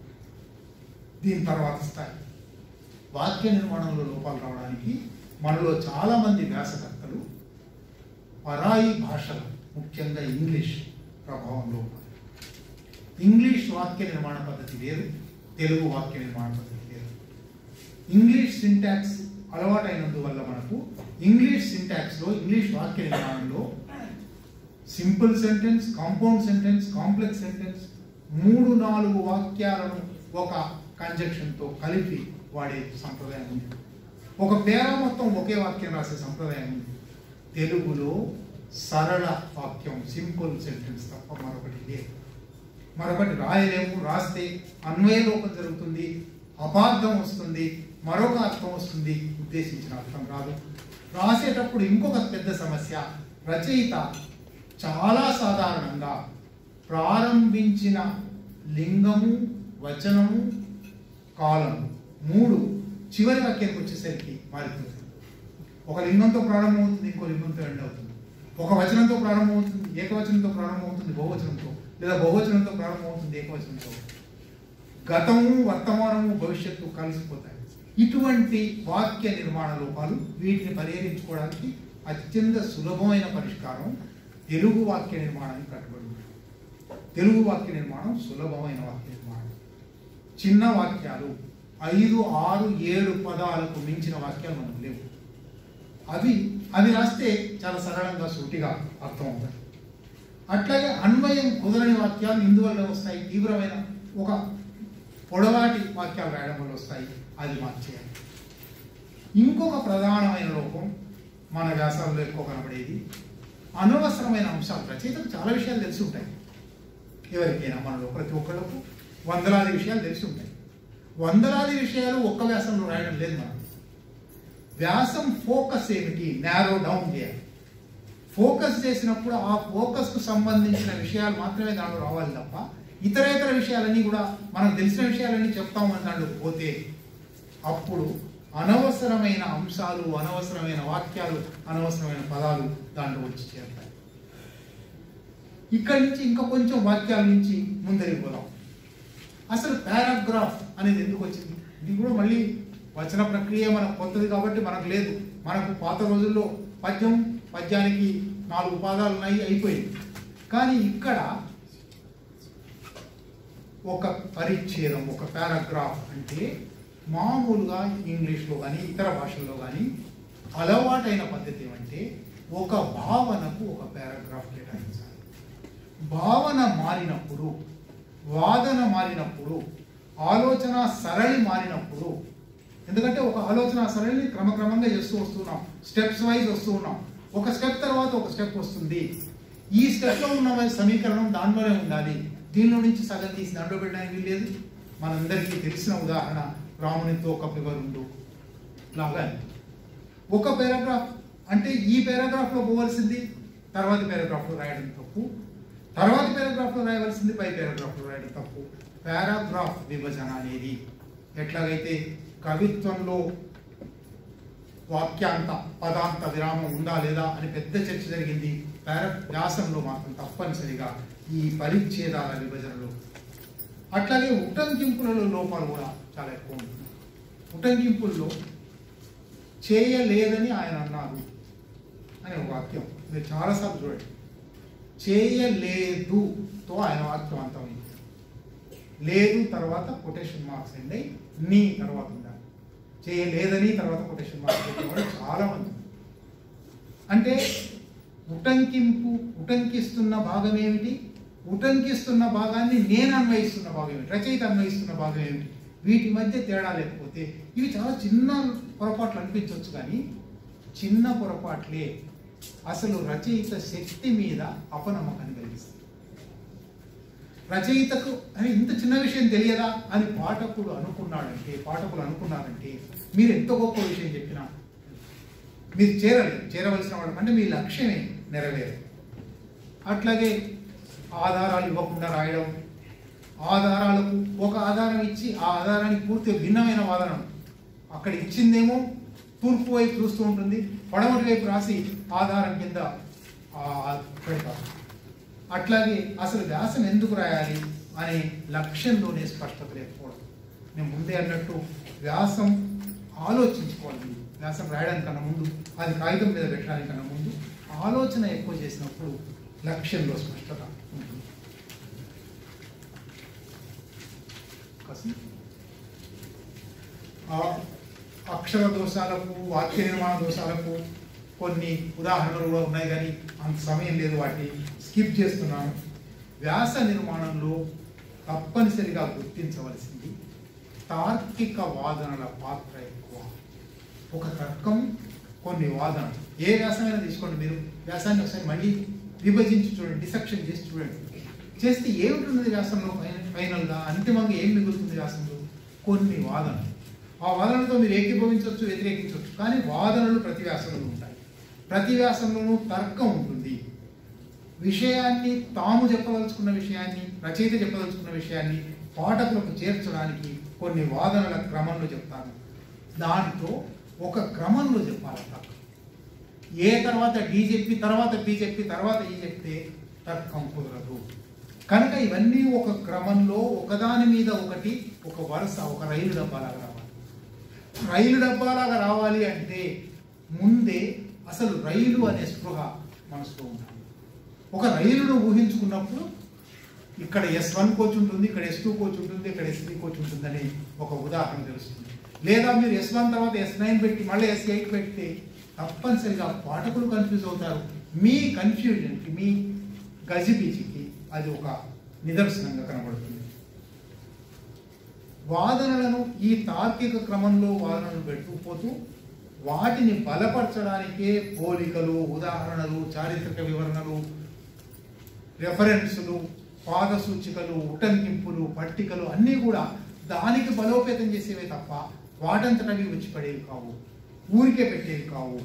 దీని తర్వాత స్థాయి వాక్య నిర్మాణంలో లోపాలు రావడానికి మనలో చాలా మంది వ్యాసకర్తలు పరాయి భాషలు ముఖ్యంగా ఇంగ్లీష్ ప్రభావంలో ఉన్నారు ఇంగ్లీష్ వాక్య నిర్మాణ పద్ధతి వేరు తెలుగు వాక్య నిర్మాణ పద్ధతి వేరు ఇంగ్లీష్ సింటాక్స్ అలవాటైనందువల్ల మనకు ఇంగ్లీష్ సింటాక్స్ లో ఇంగ్లీష్ వాక్య నిర్మాణంలో simple sentence compound sentence complex sentence మూడు నాలుగు వాక్యాలను ఒక కంజక్షన్ తో కలిపి వాడే సంప్రదాయం ఉంది ఒక పేర మొత్తం ఒకే వాక్యం రాసే సంప్రదాయం ఉంది తెలుగులో సరళ వాక్యం సింపుల్ సెంటెన్స్ తప్ప మరొకటి లేదు మరొకటి రాయలేము రాస్తే అన్వయ లోపం జరుగుతుంది అపార్థం వస్తుంది మరొక అర్థం వస్తుంది ఉద్దేశించిన అర్థం రాదు రాసేటప్పుడు ఇంకొక పెద్ద సమస్య రచయిత చాలా సాధారణంగా ప్రారంభించిన లింగము వచనము కాలము మూడు చివరి వాక్యానికి వచ్చేసరికి మారిపోతుంది ఒక లింగంతో ప్రారంభమవుతుంది ఇంకో లింగంతో ఎండ్ అవుతుంది ఒక వచనంతో ప్రారంభమవుతుంది ఏకవచనంతో ప్రారంభమవుతుంది బహువచనంతో లేదా బహువచనంతో ప్రారంభమవుతుంది ఏకవచనంతో గతము వర్తమానము భవిష్యత్తు కలిసిపోతాయి ఇటువంటి వాక్య నిర్మాణ లోపాలు వీటిని పరిహరించుకోవడానికి అత్యంత సులభమైన పరిష్కారం తెలుగు వాక్య నిర్మాణానికి కట్టుబడి ఉంది తెలుగు వాక్య నిర్మాణం సులభమైన వాక్య నిర్మాణం చిన్న వాక్యాలు ఐదు ఆరు ఏడు పదాలకు మించిన వాక్యాలు మనకు లేవు అవి అవి రాస్తే చాలా సరళంగా సూటిగా అర్థం అవుతాయి అట్లాగే అన్వయం కుదరని వాక్యాలు ఇందువల్ల వస్తాయి తీవ్రమైన ఒక పొడవాటి వాక్యాలు రాయడం వల్ల వస్తాయి అది మార్చేయాలి ఇంకొక ప్రధానమైన లోపం మన వ్యాసాల్లో ఎక్కువ కనబడేది అనవసరమైన అంశాలు రచయితకు చాలా విషయాలు తెలిసి ఉంటాయి ఎవరికైనా మనలో ప్రతి ఒక్కళ్ళకు వందలాది విషయాలు తెలిసి ఉంటాయి వందలాది విషయాలు ఒక్క వ్యాసంలో రాయడం లేదు మనం వ్యాసం ఫోకస్ ఏమిటి నారో డౌన్ చేయాలి ఫోకస్ చేసినప్పుడు ఆ ఫోకస్ కు సంబంధించిన విషయాలు మాత్రమే దాంట్లో రావాలి తప్ప ఇతరేతర విషయాలన్నీ కూడా మనకు తెలిసిన విషయాలన్నీ చెప్తామని దాంట్లో పోతే అప్పుడు అనవసరమైన అంశాలు అనవసరమైన వాక్యాలు అనవసరమైన పదాలు దాంట్లో వచ్చి చేరుతాయి ఇక్కడి నుంచి ఇంకా కొంచెం వాక్యాల నుంచి ముందరిపోదాం అసలు పారాగ్రాఫ్ అనేది ఎందుకు వచ్చింది ఇది కూడా మళ్ళీ వచన ప్రక్రియ మనకు కొత్తది కాబట్టి మనకు లేదు మనకు పాత రోజుల్లో పద్యం పద్యానికి నాలుగు పాదాలు ఉన్నాయి అయిపోయింది కానీ ఇక్కడ ఒక పరిచ్ఛేదం ఒక పారాగ్రాఫ్ అంటే మామూలుగా ఇంగ్లీష్లో కానీ ఇతర భాషల్లో కానీ అలవాటైన పద్ధతి ఏమంటే ఒక భావనకు ఒక పారాగ్రాఫ్ కేటాయించాలి భావన మారినప్పుడు వాదన మారినప్పుడు ఆలోచన సరళి మారినప్పుడు ఎందుకంటే ఒక ఆలోచన సరళిని క్రమక్రమంగా చేస్తూ వస్తున్నాం స్టెప్స్ వైజ్ వస్తూ ఉన్నాం ఒక స్టెప్ తర్వాత ఒక స్టెప్ వస్తుంది ఈ స్టెప్లో ఉన్న సమీకరణం దాంట్లోనే ఉండాలి దీనిలో నుంచి సగం తీసి దాంట్లో పెట్టడానికి వీల్లేదు మనందరికీ తెలిసిన ఉదాహరణ రామునితో ఒక పివరుండు లాగా ఒక పారాగ్రాఫ్ అంటే ఈ పారాగ్రాఫ్లో పోవలసింది తర్వాతి పారాగ్రాఫ్లో రాయడం తప్పు తర్వాతి పారాగ్రాఫ్లో రాయవలసింది పై పారాగ్రాఫ్లో రాయడం తప్పు పారాగ్రాఫ్ విభజన అనేది ఎట్లాగైతే కవిత్వంలో వాక్యాంత పదాంత విరామం ఉందా లేదా అని పెద్ద చర్చ జరిగింది పార వ్యాసంలో మాత్రం తప్పనిసరిగా ఈ పరిచ్ఛేదాల విభజనలో అట్లాగే ఉటంకింపులలో లోపాలు కూడా చాలా ఎక్కువ ఉంటుంది ఉటంకింపుల్లో చేయలేదని ఆయన అన్నారు అనే ఒక వాక్యం మీరు చాలాసార్లు చూడండి చేయలేదుతో ఆయన వాక్యం అంతమైంది లేదు తర్వాత కొటేషన్ మార్క్స్ అండి నీ తర్వాత ఉండాలి చేయలేదని తర్వాత కొటేషన్ మార్క్స్ పెట్టేవాడు చాలా మంది అంటే ఉటంకింపు ఉటంకిస్తున్న భాగం ఏమిటి ఉటంకిస్తున్న భాగాన్ని నేను అన్వయిస్తున్న భాగం ఏమిటి రచయిత అన్వయిస్తున్న భాగం ఏమిటి వీటి మధ్య తేడా లేకపోతే ఇవి చాలా చిన్న పొరపాట్లు అనిపించవచ్చు కానీ చిన్న పొరపాట్లే అసలు రచయిత శక్తి మీద అపనమ్మకాన్ని కలిగిస్తుంది రచయితకు అని ఇంత చిన్న విషయం తెలియదా అని పాఠకుడు అనుకున్నాడంటే పాఠకులు అనుకున్నారంటే మీరు ఎంత గొప్ప విషయం చెప్పినా మీరు చేరలేదు చేరవలసిన వాళ్ళు అంటే మీ లక్ష్యమే నెరవేరు అట్లాగే ఆధారాలు ఇవ్వకుండా రాయడం ఆధారాలకు ఒక ఆధారం ఇచ్చి ఆ ఆధారానికి పూర్తిగా భిన్నమైన వాదనం అక్కడ ఇచ్చిందేమో తూర్పు వైపు చూస్తూ ఉంటుంది పడమటి వైపు రాసి ఆధారం కింద ఆ, పెడతారు అట్లాగే అసలు వ్యాసం ఎందుకు రాయాలి అనే లక్ష్యంలోనే స్పష్టత లేకపోవడం నేను ముందే అన్నట్టు వ్యాసం ఆలోచించుకోవాలి వ్యాసం రాయడానికన్నా ముందు అది కాగితం మీద పెట్టడానికన్నా ముందు ఆలోచన ఎక్కువ చేసినప్పుడు లక్ష్యంలో స్పష్టత ఉంటుంది కసి ఆ అక్షర దోషాలకు వాక్య నిర్మాణ దోషాలకు కొన్ని ఉదాహరణలు కూడా ఉన్నాయి కానీ అంత సమయం లేదు వాటిని స్కిప్ చేస్తున్నాను వ్యాస నిర్మాణంలో తప్పనిసరిగా గుర్తించవలసింది తార్కిక వాదనల పాత్ర ఎక్కువ ఒక తర్కం కొన్ని వాదన ఏ వ్యాసమైనా తీసుకోండి మీరు వ్యాసాన్ని ఒకసారి మళ్ళీ విభజించి చూడండి డిసెక్షన్ చేసి చూడండి చేస్తే ఏమిటున్నది వ్యాసంలో ఫైన- ఫైనల్గా అంతిమంగా ఏం మిగులుతుంది వ్యాసంలో కొన్ని వాదనలు ఆ వాదనలతో మీరు ఏకీభవించవచ్చు వ్యతిరేకించవచ్చు కానీ వాదనలు ప్రతి వ్యాసంలో ఉంటాయి ప్రతి వ్యాసంలోనూ తర్కం ఉంటుంది విషయాన్ని తాము చెప్పదలుచుకున్న విషయాన్ని రచయిత చెప్పదలుచుకున్న విషయాన్ని పాఠకులకు చేర్చడానికి కొన్ని వాదనల క్రమంలో చెప్తాను దాంట్లో ఒక క్రమంలో చెప్పాలి తర్కం ఏ తర్వాత డి చెప్పి తర్వాత బి చెప్పి తర్వాత ఈ చెప్తే తర్కం కుదరదు కనుక ఇవన్నీ ఒక క్రమంలో ఒకదాని మీద ఒకటి ఒక వరుస ఒక రైలు డబ్బాలాగా రావాలి రైలు డబ్బాలాగా రావాలి అంటే ముందే అసలు రైలు అనే స్పృహ మనసులో ఉండాలి ఒక రైలును ఊహించుకున్నప్పుడు ఇక్కడ ఎస్ వన్ కోచ్ ఉంటుంది ఇక్కడ ఎస్ టూ కోచ్ ఉంటుంది ఇక్కడ ఎస్ త్రీ కోచ్ ఉంటుందని ఒక ఉదాహరణ తెలుస్తుంది లేదా మీరు ఎస్ వన్ తర్వాత ఎస్ నైన్ పెట్టి మళ్ళీ ఎస్ ఎయిట్ పెడితే తప్పనిసరిగా పాఠకులు కన్ఫ్యూజ్ అవుతారు మీ కన్ఫ్యూజన్కి మీ గజిబిజికి అది ఒక నిదర్శనంగా కనబడుతుంది వాదనలను ఈ తార్కిక క్రమంలో వాదనలు పెట్టుకుపోతూ వాటిని బలపరచడానికే పోలికలు ఉదాహరణలు చారిత్రక వివరణలు రెఫరెన్సులు పాద సూచికలు ఉటంకింపులు పట్టికలు అన్నీ కూడా దానికి బలోపేతం చేసేవే తప్ప వాటంతటవి వచ్చి పడేవి కావు ఊరికే పెట్టేవి కావు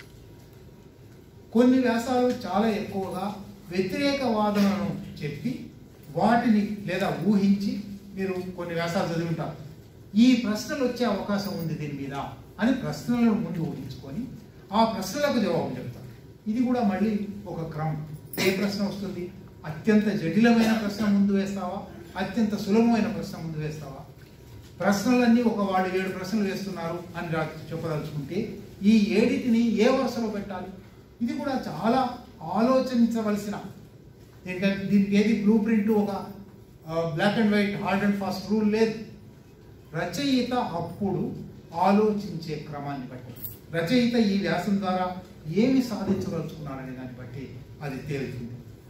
కొన్ని వ్యాసాలు చాలా ఎక్కువగా వ్యతిరేక వాదనలను చెప్పి వాటిని లేదా ఊహించి మీరు కొన్ని వ్యాసాలు చదివి ఉంటారు ఈ ప్రశ్నలు వచ్చే అవకాశం ఉంది దీని మీద అని ప్రశ్నలను ముందు ఊహించుకొని ఆ ప్రశ్నలకు జవాబు చెప్తారు ఇది కూడా మళ్ళీ ఒక క్రమం ఏ ప్రశ్న వస్తుంది అత్యంత జటిలమైన ప్రశ్న ముందు వేస్తావా అత్యంత సులభమైన ప్రశ్న ముందు వేస్తావా ప్రశ్నలన్నీ ఒక వాళ్ళు ఏడు ప్రశ్నలు వేస్తున్నారు అని రా చెప్పదలుచుకుంటే ఈ ఏడిటిని ఏ వరుసలో పెట్టాలి ఇది కూడా చాలా ఆలోచించవలసిన దీనికి దీనికి ఏది బ్లూ ప్రింట్ ఒక black and white hard and fast rule లేదు రచయిత అప్పుడు ఆలోచించే క్రమాన్ని బట్టి రచయిత ఈ వ్యాసం ద్వారా ఏమి సాధించదలుచుకున్నాడనే దాన్ని బట్టి అది తేలుతుంది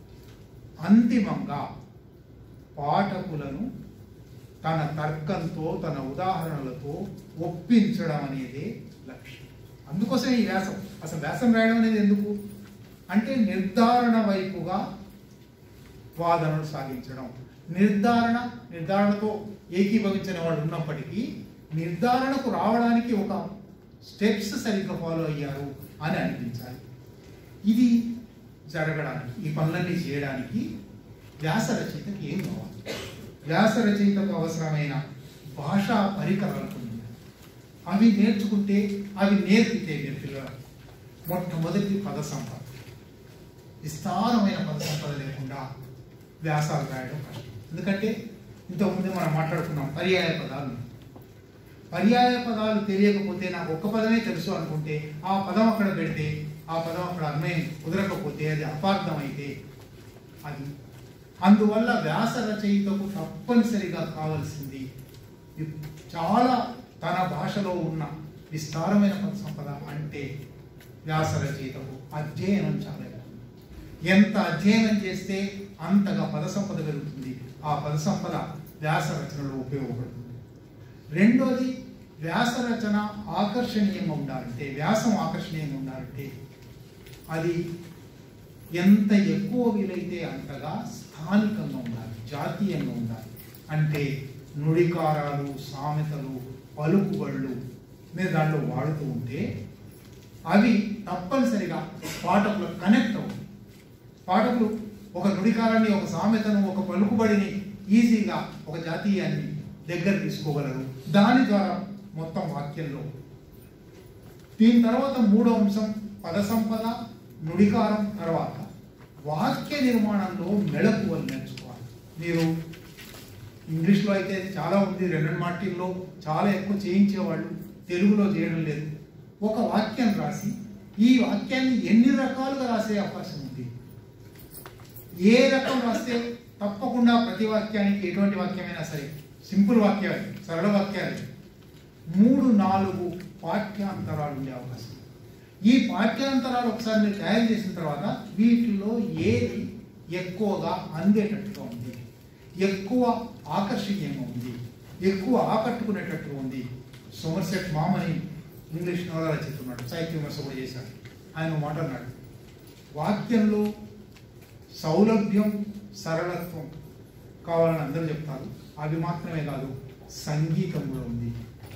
అంతిమంగా పాఠకులను తన తర్కంతో తన ఉదాహరణలతో ఒప్పించడం అనేది లక్ష్యం అందుకోసం ఈ వ్యాసం అసలు వ్యాసం రాయడం అనేది ఎందుకు అంటే నిర్ధారణ వైపుగా వాదనలు సాగించడం నిర్ధారణ నిర్ధారణతో ఏకీభవించిన వాళ్ళు ఉన్నప్పటికీ నిర్ధారణకు రావడానికి ఒక స్టెప్స్ సరిగ్గా ఫాలో అయ్యారు అని అనిపించాలి ఇది జరగడానికి ఈ పనులన్నీ చేయడానికి వ్యాస రచయితకి ఏం కావాలి వ్యాస రచయితకు అవసరమైన భాషా పరికరాలు కొన్ని ఉన్నాయి. అవి నేర్చుకుంటే అవి నేర్పితే మీరు పిల్లలకు మొట్టమొదటి పద సంపద విస్తారమైన పద సంపద లేకుండా వ్యాసాలు రాయడం కష్టం ఎందుకంటే ఇంతకుముందే మనం మాట్లాడుకున్నాం పర్యాయ పదాలు ఉన్నాయి. పర్యాయ పదాలు తెలియకపోతే నాకు ఒక్క పదమే తెలుసు అనుకుంటే ఆ పదం అక్కడ పెడితే ఆ పదం అక్కడ అన్వయం కుదరకపోతే అది అపార్థం అయితే అది అందువల్ల వ్యాస రచయితకు తప్పనిసరిగా కావలసింది వి- చాలా తన భాషలో ఉన్న విస్తారమైన పద సంపద అంటే వ్యాస రచయితకు అధ్యయనం చాలా ఎక్కువ. ఎంత అధ్యయనం చేస్తే అంతగా పద సంపద పెరుగుతుంది ఆ పద సంపద వ్యాస రచనలో ఉపయోగపడుతుంది రెండోది వ్యాస రచన ఆకర్షణీయంగా ఉండాలంటే వ్యాసం ఆకర్షణీయంగా ఉండాలంటే అది ఎంత ఎక్కువ వీలైతే అంతగా స్థానికంగా ఉండాలి జాతీయంగా ఉండాలి అంటే నుడికారాలు సామెతలు పలుకుబళ్ళు మీరు దాంట్లో వాడుతూ ఉంటే అవి తప్పనిసరిగా పాఠకులకు కనెక్ట్ అవుతాయి పాఠకులు ఒక నుడికారాన్ని ఒక సామెతను ఒక పలుకుబడిని ఈజీగా ఒక జాతీయాన్ని దగ్గర తీసుకోగలరు దాని ద్వారా మొత్తం వాక్యంలో దీని తర్వాత మూడో అంశం పద సంపద నుడికారం తర్వాత వాక్య నిర్మాణంలో మెళకువలు నేర్చుకోవాలి మీరు ఇంగ్లీష్లో అయితే ఇది చాలా ఉంది రెండు మాటిల్లో చాలా ఎక్కువ చేయించేవాళ్ళు తెలుగులో చేయడం లేదు ఒక వాక్యం రాసి ఈ వాక్యాన్ని ఎన్ని రకాలుగా రాసే అవకాశం ఉంది ఏ రకం రాస్తే తప్పకుండా ప్రతి వాక్యానికి ఎటువంటి వాక్యమైనా సరే సింపుల్ వాక్యాలు సరళ వాక్యాలు మూడు నాలుగు పాఠ్యాంతరాలు ఉండే అవకాశం ఉంది. ఈ పాఠ్యాంతరాలు ఒకసారి మీరు తయారు చేసిన తర్వాత వీటిలో ఏది ఎక్కువగా అందేటట్టుగా ఉంది ఎక్కువ ఆకర్షణీయంగా ఉంది ఎక్కువ ఆకట్టుకునేటట్టుగా ఉంది సోమర్సెట్ మామని ఇంగ్లీష్ నవల రచిస్తున్నాడు సాహిత్య విమర్శ కూడా చేశాడు ఆయన ఒక మాట అన్నాడు వాక్యంలో సౌలభ్యం సరళత్వం కావాలని అందరూ చెప్తారు అవి మాత్రమే కాదు సంగీతం కూడా ఉంది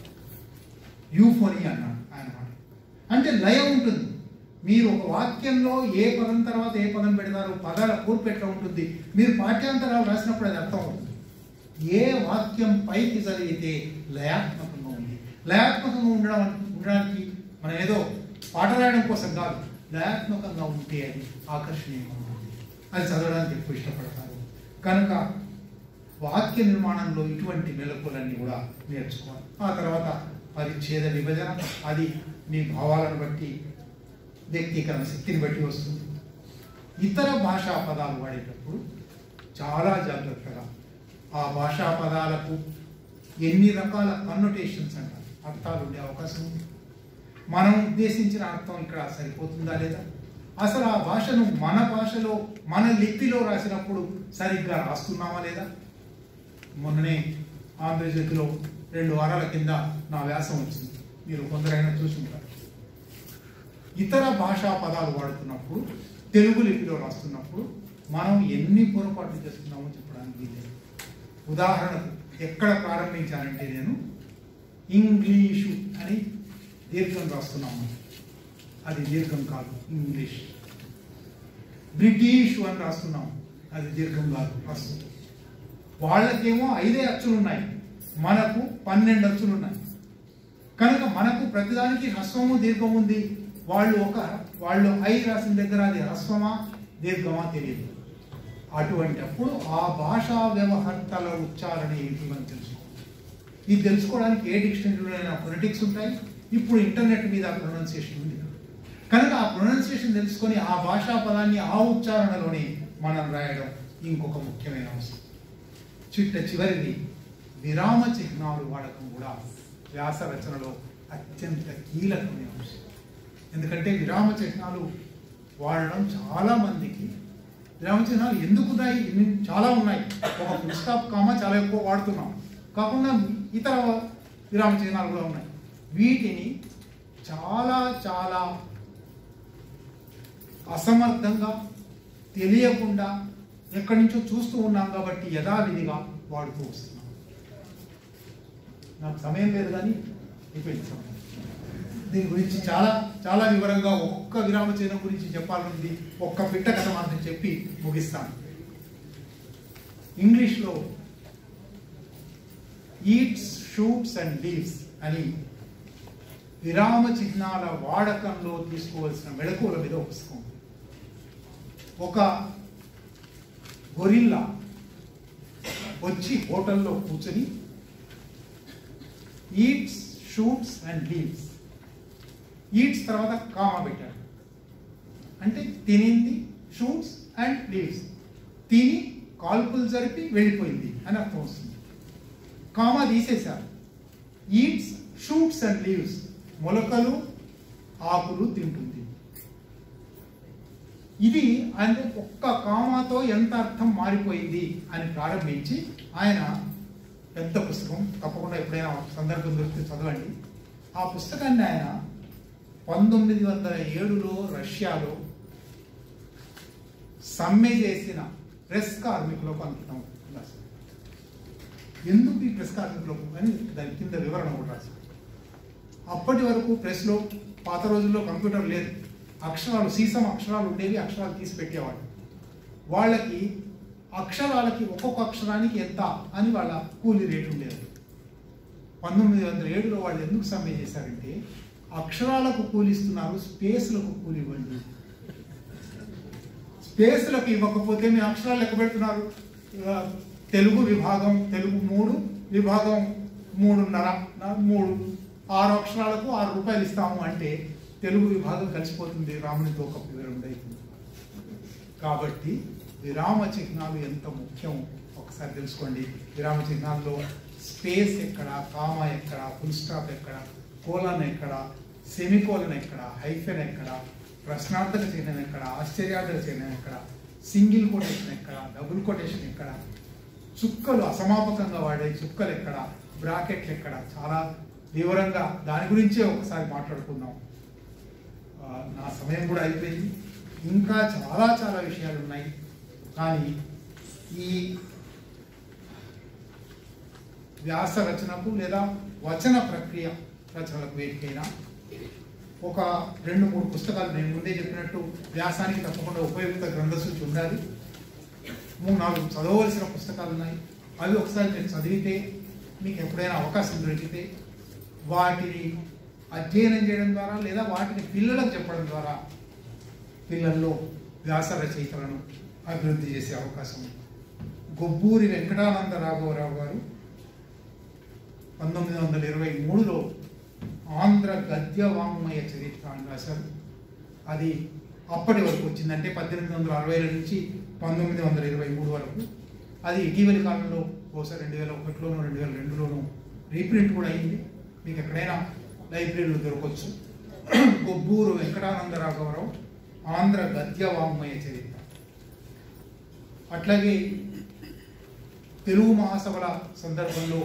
యూఫోని అన్నాడు ఆయన మాట అంటే లయం ఉంటుంది మీరు ఒక వాక్యంలో ఏ పదం తర్వాత ఏ పదం పెడతారు పదాల కూర్పు ఎట్లా ఉంటుంది మీరు పాఠ్యాంతరాలు రాసినప్పుడు అది అర్థం అవుతుంది ఏ వాక్యం పైకి జరిగితే లయాత్మకంగా ఉంది లయాత్మకంగా ఉండడం ఉండడానికి మనం ఏదో పాట రాయడం కోసం కాదు లయాత్మకంగా ఉంటే అది ఆకర్షణీయంగా ఉంటుంది అది చదవడానికి ఎక్కువ ఇష్టపడతారు కనుక వాక్య నిర్మాణంలో ఇటువంటి మెలకులన్నీ కూడా నేర్చుకోవాలి ఆ తర్వాత పరిచ్ఛేద విభజన అది మీ భావాలను బట్టి వ్యక్తీకరణ శక్తిని బట్టి వస్తుంది ఇతర భాషా పదాలు వాడేటప్పుడు చాలా జాగ్రత్తగా ఆ భాషా పదాలకు ఎన్ని రకాల కన్నోటేషన్స్ అంటారు అర్థాలు ఉండే అవకాశం ఉంది మనం ఉద్దేశించిన అర్థం ఇక్కడ సరిపోతుందా లేదా అసలు ఆ భాషను మన భాషలో మన లిపిలో రాసినప్పుడు సరిగ్గా రాస్తున్నామా లేదా మొన్ననే ఆంధ్రజ్యోతిలో రెండు వారాల కింద నా వ్యాసం వచ్చింది మీరు కొందరైనా చూసుంటారు ఇతర భాషా పదాలు వాడుతున్నప్పుడు తెలుగు లిపిలో రాస్తున్నప్పుడు మనం ఎన్ని పొరపాట్లు చేస్తున్నామో చెప్పడానికి వీలేదు ఉదాహరణకు ఎక్కడ ప్రారంభించానంటే నేను ఇంగ్లీషు అని దీర్ఘం రాస్తున్నాము అది దీర్ఘం కాదు ఇంగ్లీష్ బ్రిటిషు అని రాస్తున్నాం అది దీర్ఘం కాదు ప్రస్తుతం వాళ్ళకేమో ఐదే అచ్చులు ఉన్నాయి మనకు పన్నెండు అచ్చులు ఉన్నాయి కనుక మనకు ప్రతిదానికి హ్రస్వము దీర్ఘం ఉంది వాళ్ళు ఒక వాళ్ళు ఐ రాసిన దగ్గర అది హ్రస్వమా దీర్ఘమా తెలియదు అటువంటి అప్పుడు ఆ భాషా వ్యవహర్తల ఉచ్చారణ ఏంటి మనం తెలుసుకోవాలి ఇది తెలుసుకోవడానికి ఏ డిక్షనరీలోనైనా ఫొనెటిక్స్ ఉంటాయి ఇప్పుడు ఇంటర్నెట్ మీద ప్రొనౌన్సియేషన్ ఉంది కనుక ఆ ప్రొనౌన్సియేషన్ తెలుసుకొని ఆ భాషా పదాన్ని ఆ ఉచ్చారణలోనే మనం రాయడం ఇంకొక ముఖ్యమైన అంశం చిట్ట చివరిది విరామ చిహ్నాలు వాడకం కూడా వ్యాస రచనలో అత్యంత కీలకమైన అంశం ఎందుకంటే విరామ చిహ్నాలు వాడడం చాలా మందికి విరామ చిహ్నాలు ఎందుకు ఉన్నాయి ఇన్ని చాలా ఉన్నాయి ఒక ఫుల్ స్టాప్ కామా చాలా ఎక్కువ వాడుతున్నాం కాకుండా ఇతర విరామ చిహ్నాలు కూడా ఉన్నాయి వీటిని చాలా చాలా అసమర్థంగా తెలియకుండా ఎక్కడి నుంచో చూస్తూ ఉన్నాం కాబట్టి యథావిధిగా వాడుతూ వస్తున్నాం నాకు సమయం లేదు కానీ అయిపోయింది సమయం దీని గురించి చాలా చాలా వివరంగా ఒక్క విరామ చిహ్నం గురించి చెప్పాలనుంది ఒక్క పిట్ట కథ మాత్రం చెప్పి ముగిస్తాను ఇంగ్లీష్లో ఈట్స్ షూట్స్ అండ్ లీవ్స్ అని విరామ చిహ్నాల వాడకంలో తీసుకోవాల్సిన మెళకువల మీద ఒక పుస్తకం ఉంది. ఒక గొరిల్లా వచ్చి హోటల్లో కూర్చొని eats shoots and leaves eats తర్వాత కామా పెట్టాడు అంటే తినింది షూట్స్ అండ్ లీవ్స్ తిని కాల్పులు జరిపి వెళ్ళిపోయింది అని అర్థం వస్తుంది కామా తీసేశారు ఈట్స్ షూట్స్ అండ్ లీవ్స్ మొలకలు ఆకులు తింటుంది ఇది అంటే ఒక్క కామాతో ఎంత అర్థం మారిపోయింది అని ప్రారంభించి ఆయన పెద్ద పుస్తకం తప్పకుండా ఎప్పుడైనా సందర్భం దొరికితే చదవండి ఆ పుస్తకాన్ని ఆయన పంతొమ్మిది వందల ఏడులో రష్యాలో సమ్మె చేసిన ప్రెస్ కార్మికులకు అంకితం రాశారు ఎందుకు ఈ ప్రెస్ కార్మికులు అని దాని కింద వివరణ కూడా రాశారు అప్పటి వరకు ప్రెస్లో పాత రోజుల్లో కంప్యూటర్ లేదు అక్షరాలు సీసం అక్షరాలు ఉండేవి అక్షరాలు తీసి పెట్టేవాళ్ళు వాళ్ళకి అక్షరాలకి ఒక్కొక్క అక్షరానికి ఎంత అని వాళ్ళ కూలీ రేటు ఉండేది పంతొమ్మిది వందల ఏడులో వాళ్ళు ఎందుకు సమ్మె చేశారంటే అక్షరాలకు కూలిస్తున్నారు స్పేస్లకు కూలి ఇవ్వండి స్పేస్లకు ఇవ్వకపోతే మీ అక్షరాలు లెక్క పెడుతున్నారు ఆ, తెలుగు విభాగం తెలుగు మూడు విభాగం మూడున్నర నా- మూడు ఆరు అక్షరాలకు ఆరు రూపాయలు ఇస్తాము అంటే తెలుగు విభాగం కలిసిపోతుంది రామునితో ఒక వివరం అవుతుంది కాబట్టి విరామ చిహ్నాలు ఎంత ముఖ్యం ఒకసారి తెలుసుకోండి విరామ చిహ్నాల్లో స్పేస్ ఎక్కడ కామ ఎక్కడ ఫుల్ స్టాప్ ఎక్కడ కోలన్ ఎక్కడ సెమికోలన్ ఎక్కడ హైఫెన్ ఎక్కడ ప్రశ్నార్థక చిహ్నం ఎక్కడ ఆశ్చర్యార్థక చిహ్నం ఎక్కడ సింగిల్ కొటేషన్ ఎక్కడ డబుల్ కొటేషన్ ఎక్కడ చుక్కలు అసమాపకంగా వాడే చుక్కలు ఎక్కడ బ్రాకెట్లు ఎక్కడ చాలా వివరంగా దాని గురించే ఒకసారి మాట్లాడుకుందాం ఆ, నా సమయం కూడా అయిపోయింది ఇంకా చాలా చాలా విషయాలు ఉన్నాయి కానీ ఈ వ్యాస రచనకు లేదా వచన ప్రక్రియ రచనలకు వేదికైన ఒక రెండు మూడు పుస్తకాలు నేను ముందే చెప్పినట్టు వ్యాసానికి తప్పకుండా ఉపయుక్త గ్రంథసూచి ఉండాలి మూడు నాలుగు చదవవలసిన పుస్తకాలు ఉన్నాయి అవి ఒకసారి మీరు చదివితే మీకు ఎప్పుడైనా అవకాశం దొరికితే వాటిని అధ్యయనం చేయడం ద్వారా లేదా వాటిని పిల్లలకు చెప్పడం ద్వారా పిల్లల్లో వ్యాస రచయితలను అభివృద్ధి చేసే అవకాశం ఉంది గొబ్బూరి వెంకటానంద రాఘవరావు గారు పంతొమ్మిది వందల ఇరవై మూడులో ఆంధ్ర గద్య వాంగ్మయ చరిత్ర అని రాశారు అది అప్పటి వరకు వచ్చింది అంటే పద్దెనిమిది వందల అరవైల నుంచి పంతొమ్మిది వందల ఇరవై మూడు వరకు అది ఇటీవలి కాలంలో బహుశా రెండు వేల ఒకటిలోనూ రెండు వేల రెండులోనూ రీప్రింట్ కూడా అయింది మీకు ఎక్కడైనా లైబ్రరీలో దొరకవచ్చు గొబ్బూరు వెంకటానంద రాఘవరావు ఆంధ్ర గద్య వాంగ్మయ చరిత్ర అట్లాగే తెలుగు మహాసభల సందర్భంలో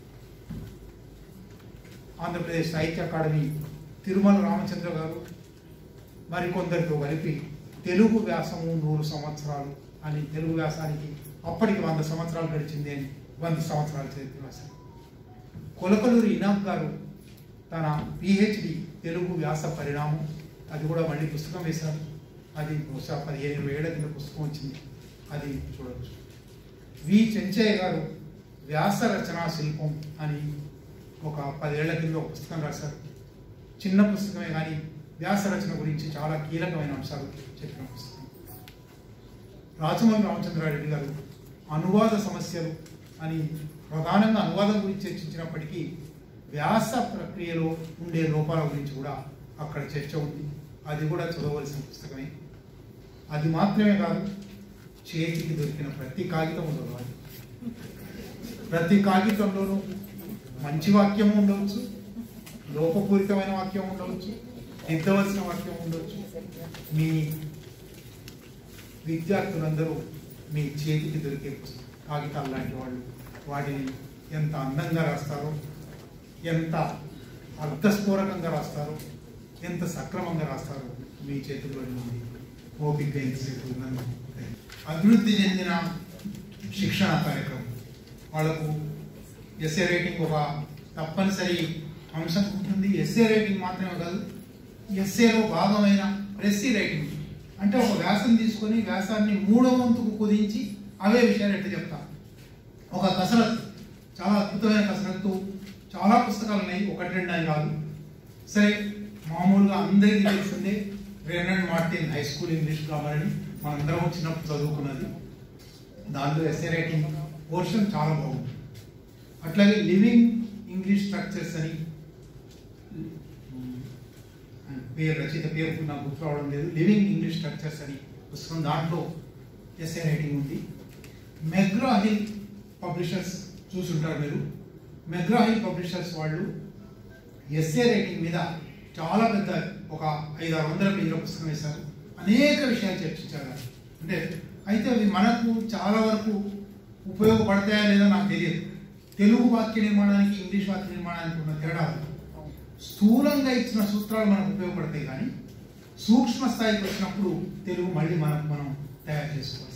ఆంధ్రప్రదేశ్ సాహిత్య అకాడమీ తిరుమల రామచంద్ర గారు మరికొందరితో కలిపి తెలుగు వ్యాసము నూరు సంవత్సరాలు అని తెలుగు వ్యాసానికి అప్పటికి వంద సంవత్సరాలు గడిచింది అని వంద సంవత్సరాలు చరిత్ర రాశారు కొలకలూరి ఇనాక్ గారు తన పిహెచ్డి తెలుగు వ్యాస పరిణామం అది కూడా మళ్ళీ పుస్తకం వేశారు అది బహుశా పదిహేను ఇరవై ఏళ్ళ కింద పుస్తకం వచ్చింది అది చూడవచ్చు వి చెంచయ్య గారు వ్యాస రచనా శిల్పం అని ఒక పదేళ్ల కింద ఒక పుస్తకం రాశారు చిన్న పుస్తకమే కానీ వ్యాస రచన గురించి చాలా కీలకమైన అంశాలు చెప్పిన పుస్తకం రాజమౌళి రామచంద్రారెడ్డి గారు అనువాద సమస్యలు అని ప్రధానంగా అనువాదం గురించి చర్చించినప్పటికీ వ్యాస ప్రక్రియలో ఉండే లోపాల గురించి కూడా అక్కడ చర్చ ఉంది అది కూడా చదవలసిన పుస్తకమే అది మాత్రమే కాదు చేతికి దొరికిన ప్రతి కాగితం చదవాలి ప్రతి కాగితంలోనూ మంచి వాక్యం ఉండవచ్చు లోపపూరితమైన వాక్యం ఉండవచ్చు దిద్దవలసిన వాక్యం ఉండవచ్చు మీ విద్యార్థులందరూ మీ చేతికి దొరికే పుస్తకం కాగితాలు లాంటి వాళ్ళు వాటిని ఎంత అందంగా రాస్తారో ఎంత అర్థస్ఫూరకంగా రాస్తారో ఎంత సక్రమంగా రాస్తారో మీ చేతుల్లోనే ఉంది ఓపిక ఎంతసేపు ఉందని అభివృద్ధి చెందిన శిక్షణ కార్యక్రమం వాళ్ళకు ఎస్ఏ రేటింగ్ ఒక తప్పనిసరి అంశం ఉంటుంది ఎస్ఏ రేటింగ్ మాత్రమే కాదు ఎస్ఏలో భాగమైన ప్రెస్సీ రైటింగ్ అంటే ఒక వ్యాసం తీసుకొని వ్యాసాన్ని మూడో వంతుకు కుదించి అవే విషయాలు ఎట్లా చెప్తాం ఒక కసరత్తు చాలా అద్భుతమైన కసరత్తు చాలా పుస్తకాలు ఉన్నాయి ఒకటి రెండు అని కాదు సరే మామూలుగా అందరికీ తెలిసిందే Wren and Martin high school English grammar అని మనందరం చిన్నప్పుడు చదువుకున్నది దాంట్లో ఎస్ఏ రైటింగ్ పోర్షన్ చాలా బాగుంది అట్లాగే లివింగ్ ఇంగ్లీష్ స్ట్రక్చర్స్ అని ఉమ్, పేరు రచయిత పేరు నాకు గుర్తు రావడం లేదు లివింగ్ ఇంగ్లీష్ స్ట్రక్చర్స్ అని పుస్తకం దాంట్లో ఎస్ఏ రైటింగ్ ఉంది మెగ్రా హిల్ పబ్లిషర్స్ చూసుంటారు మీరు మెగ్రా హిల్ పబ్లిషర్స్ వాళ్ళు ఎస్ఏ రైటింగ్ మీద చాలా పెద్ద ఒక ఐదు ఆరు వందల పేజీల పుస్తకం వేశారు అనేక విషయాలు చర్చించారు అంటే అయితే అవి మనకు చాలా వరకు ఉపయోగపడతాయా లేదా నాకు తెలియదు తెలుగు వాక్య నిర్మాణానికి ఇంగ్లీష్ వాక్య నిర్మాణానికి ఉన్న తేడా స్థూలంగా ఇచ్చిన సూత్రాలు మనకు ఉపయోగపడతాయి కానీ సూక్ష్మ స్థాయికి వచ్చినప్పుడు తెలుగు మళ్ళీ మనకు మనం తయారు చేసుకోవాలి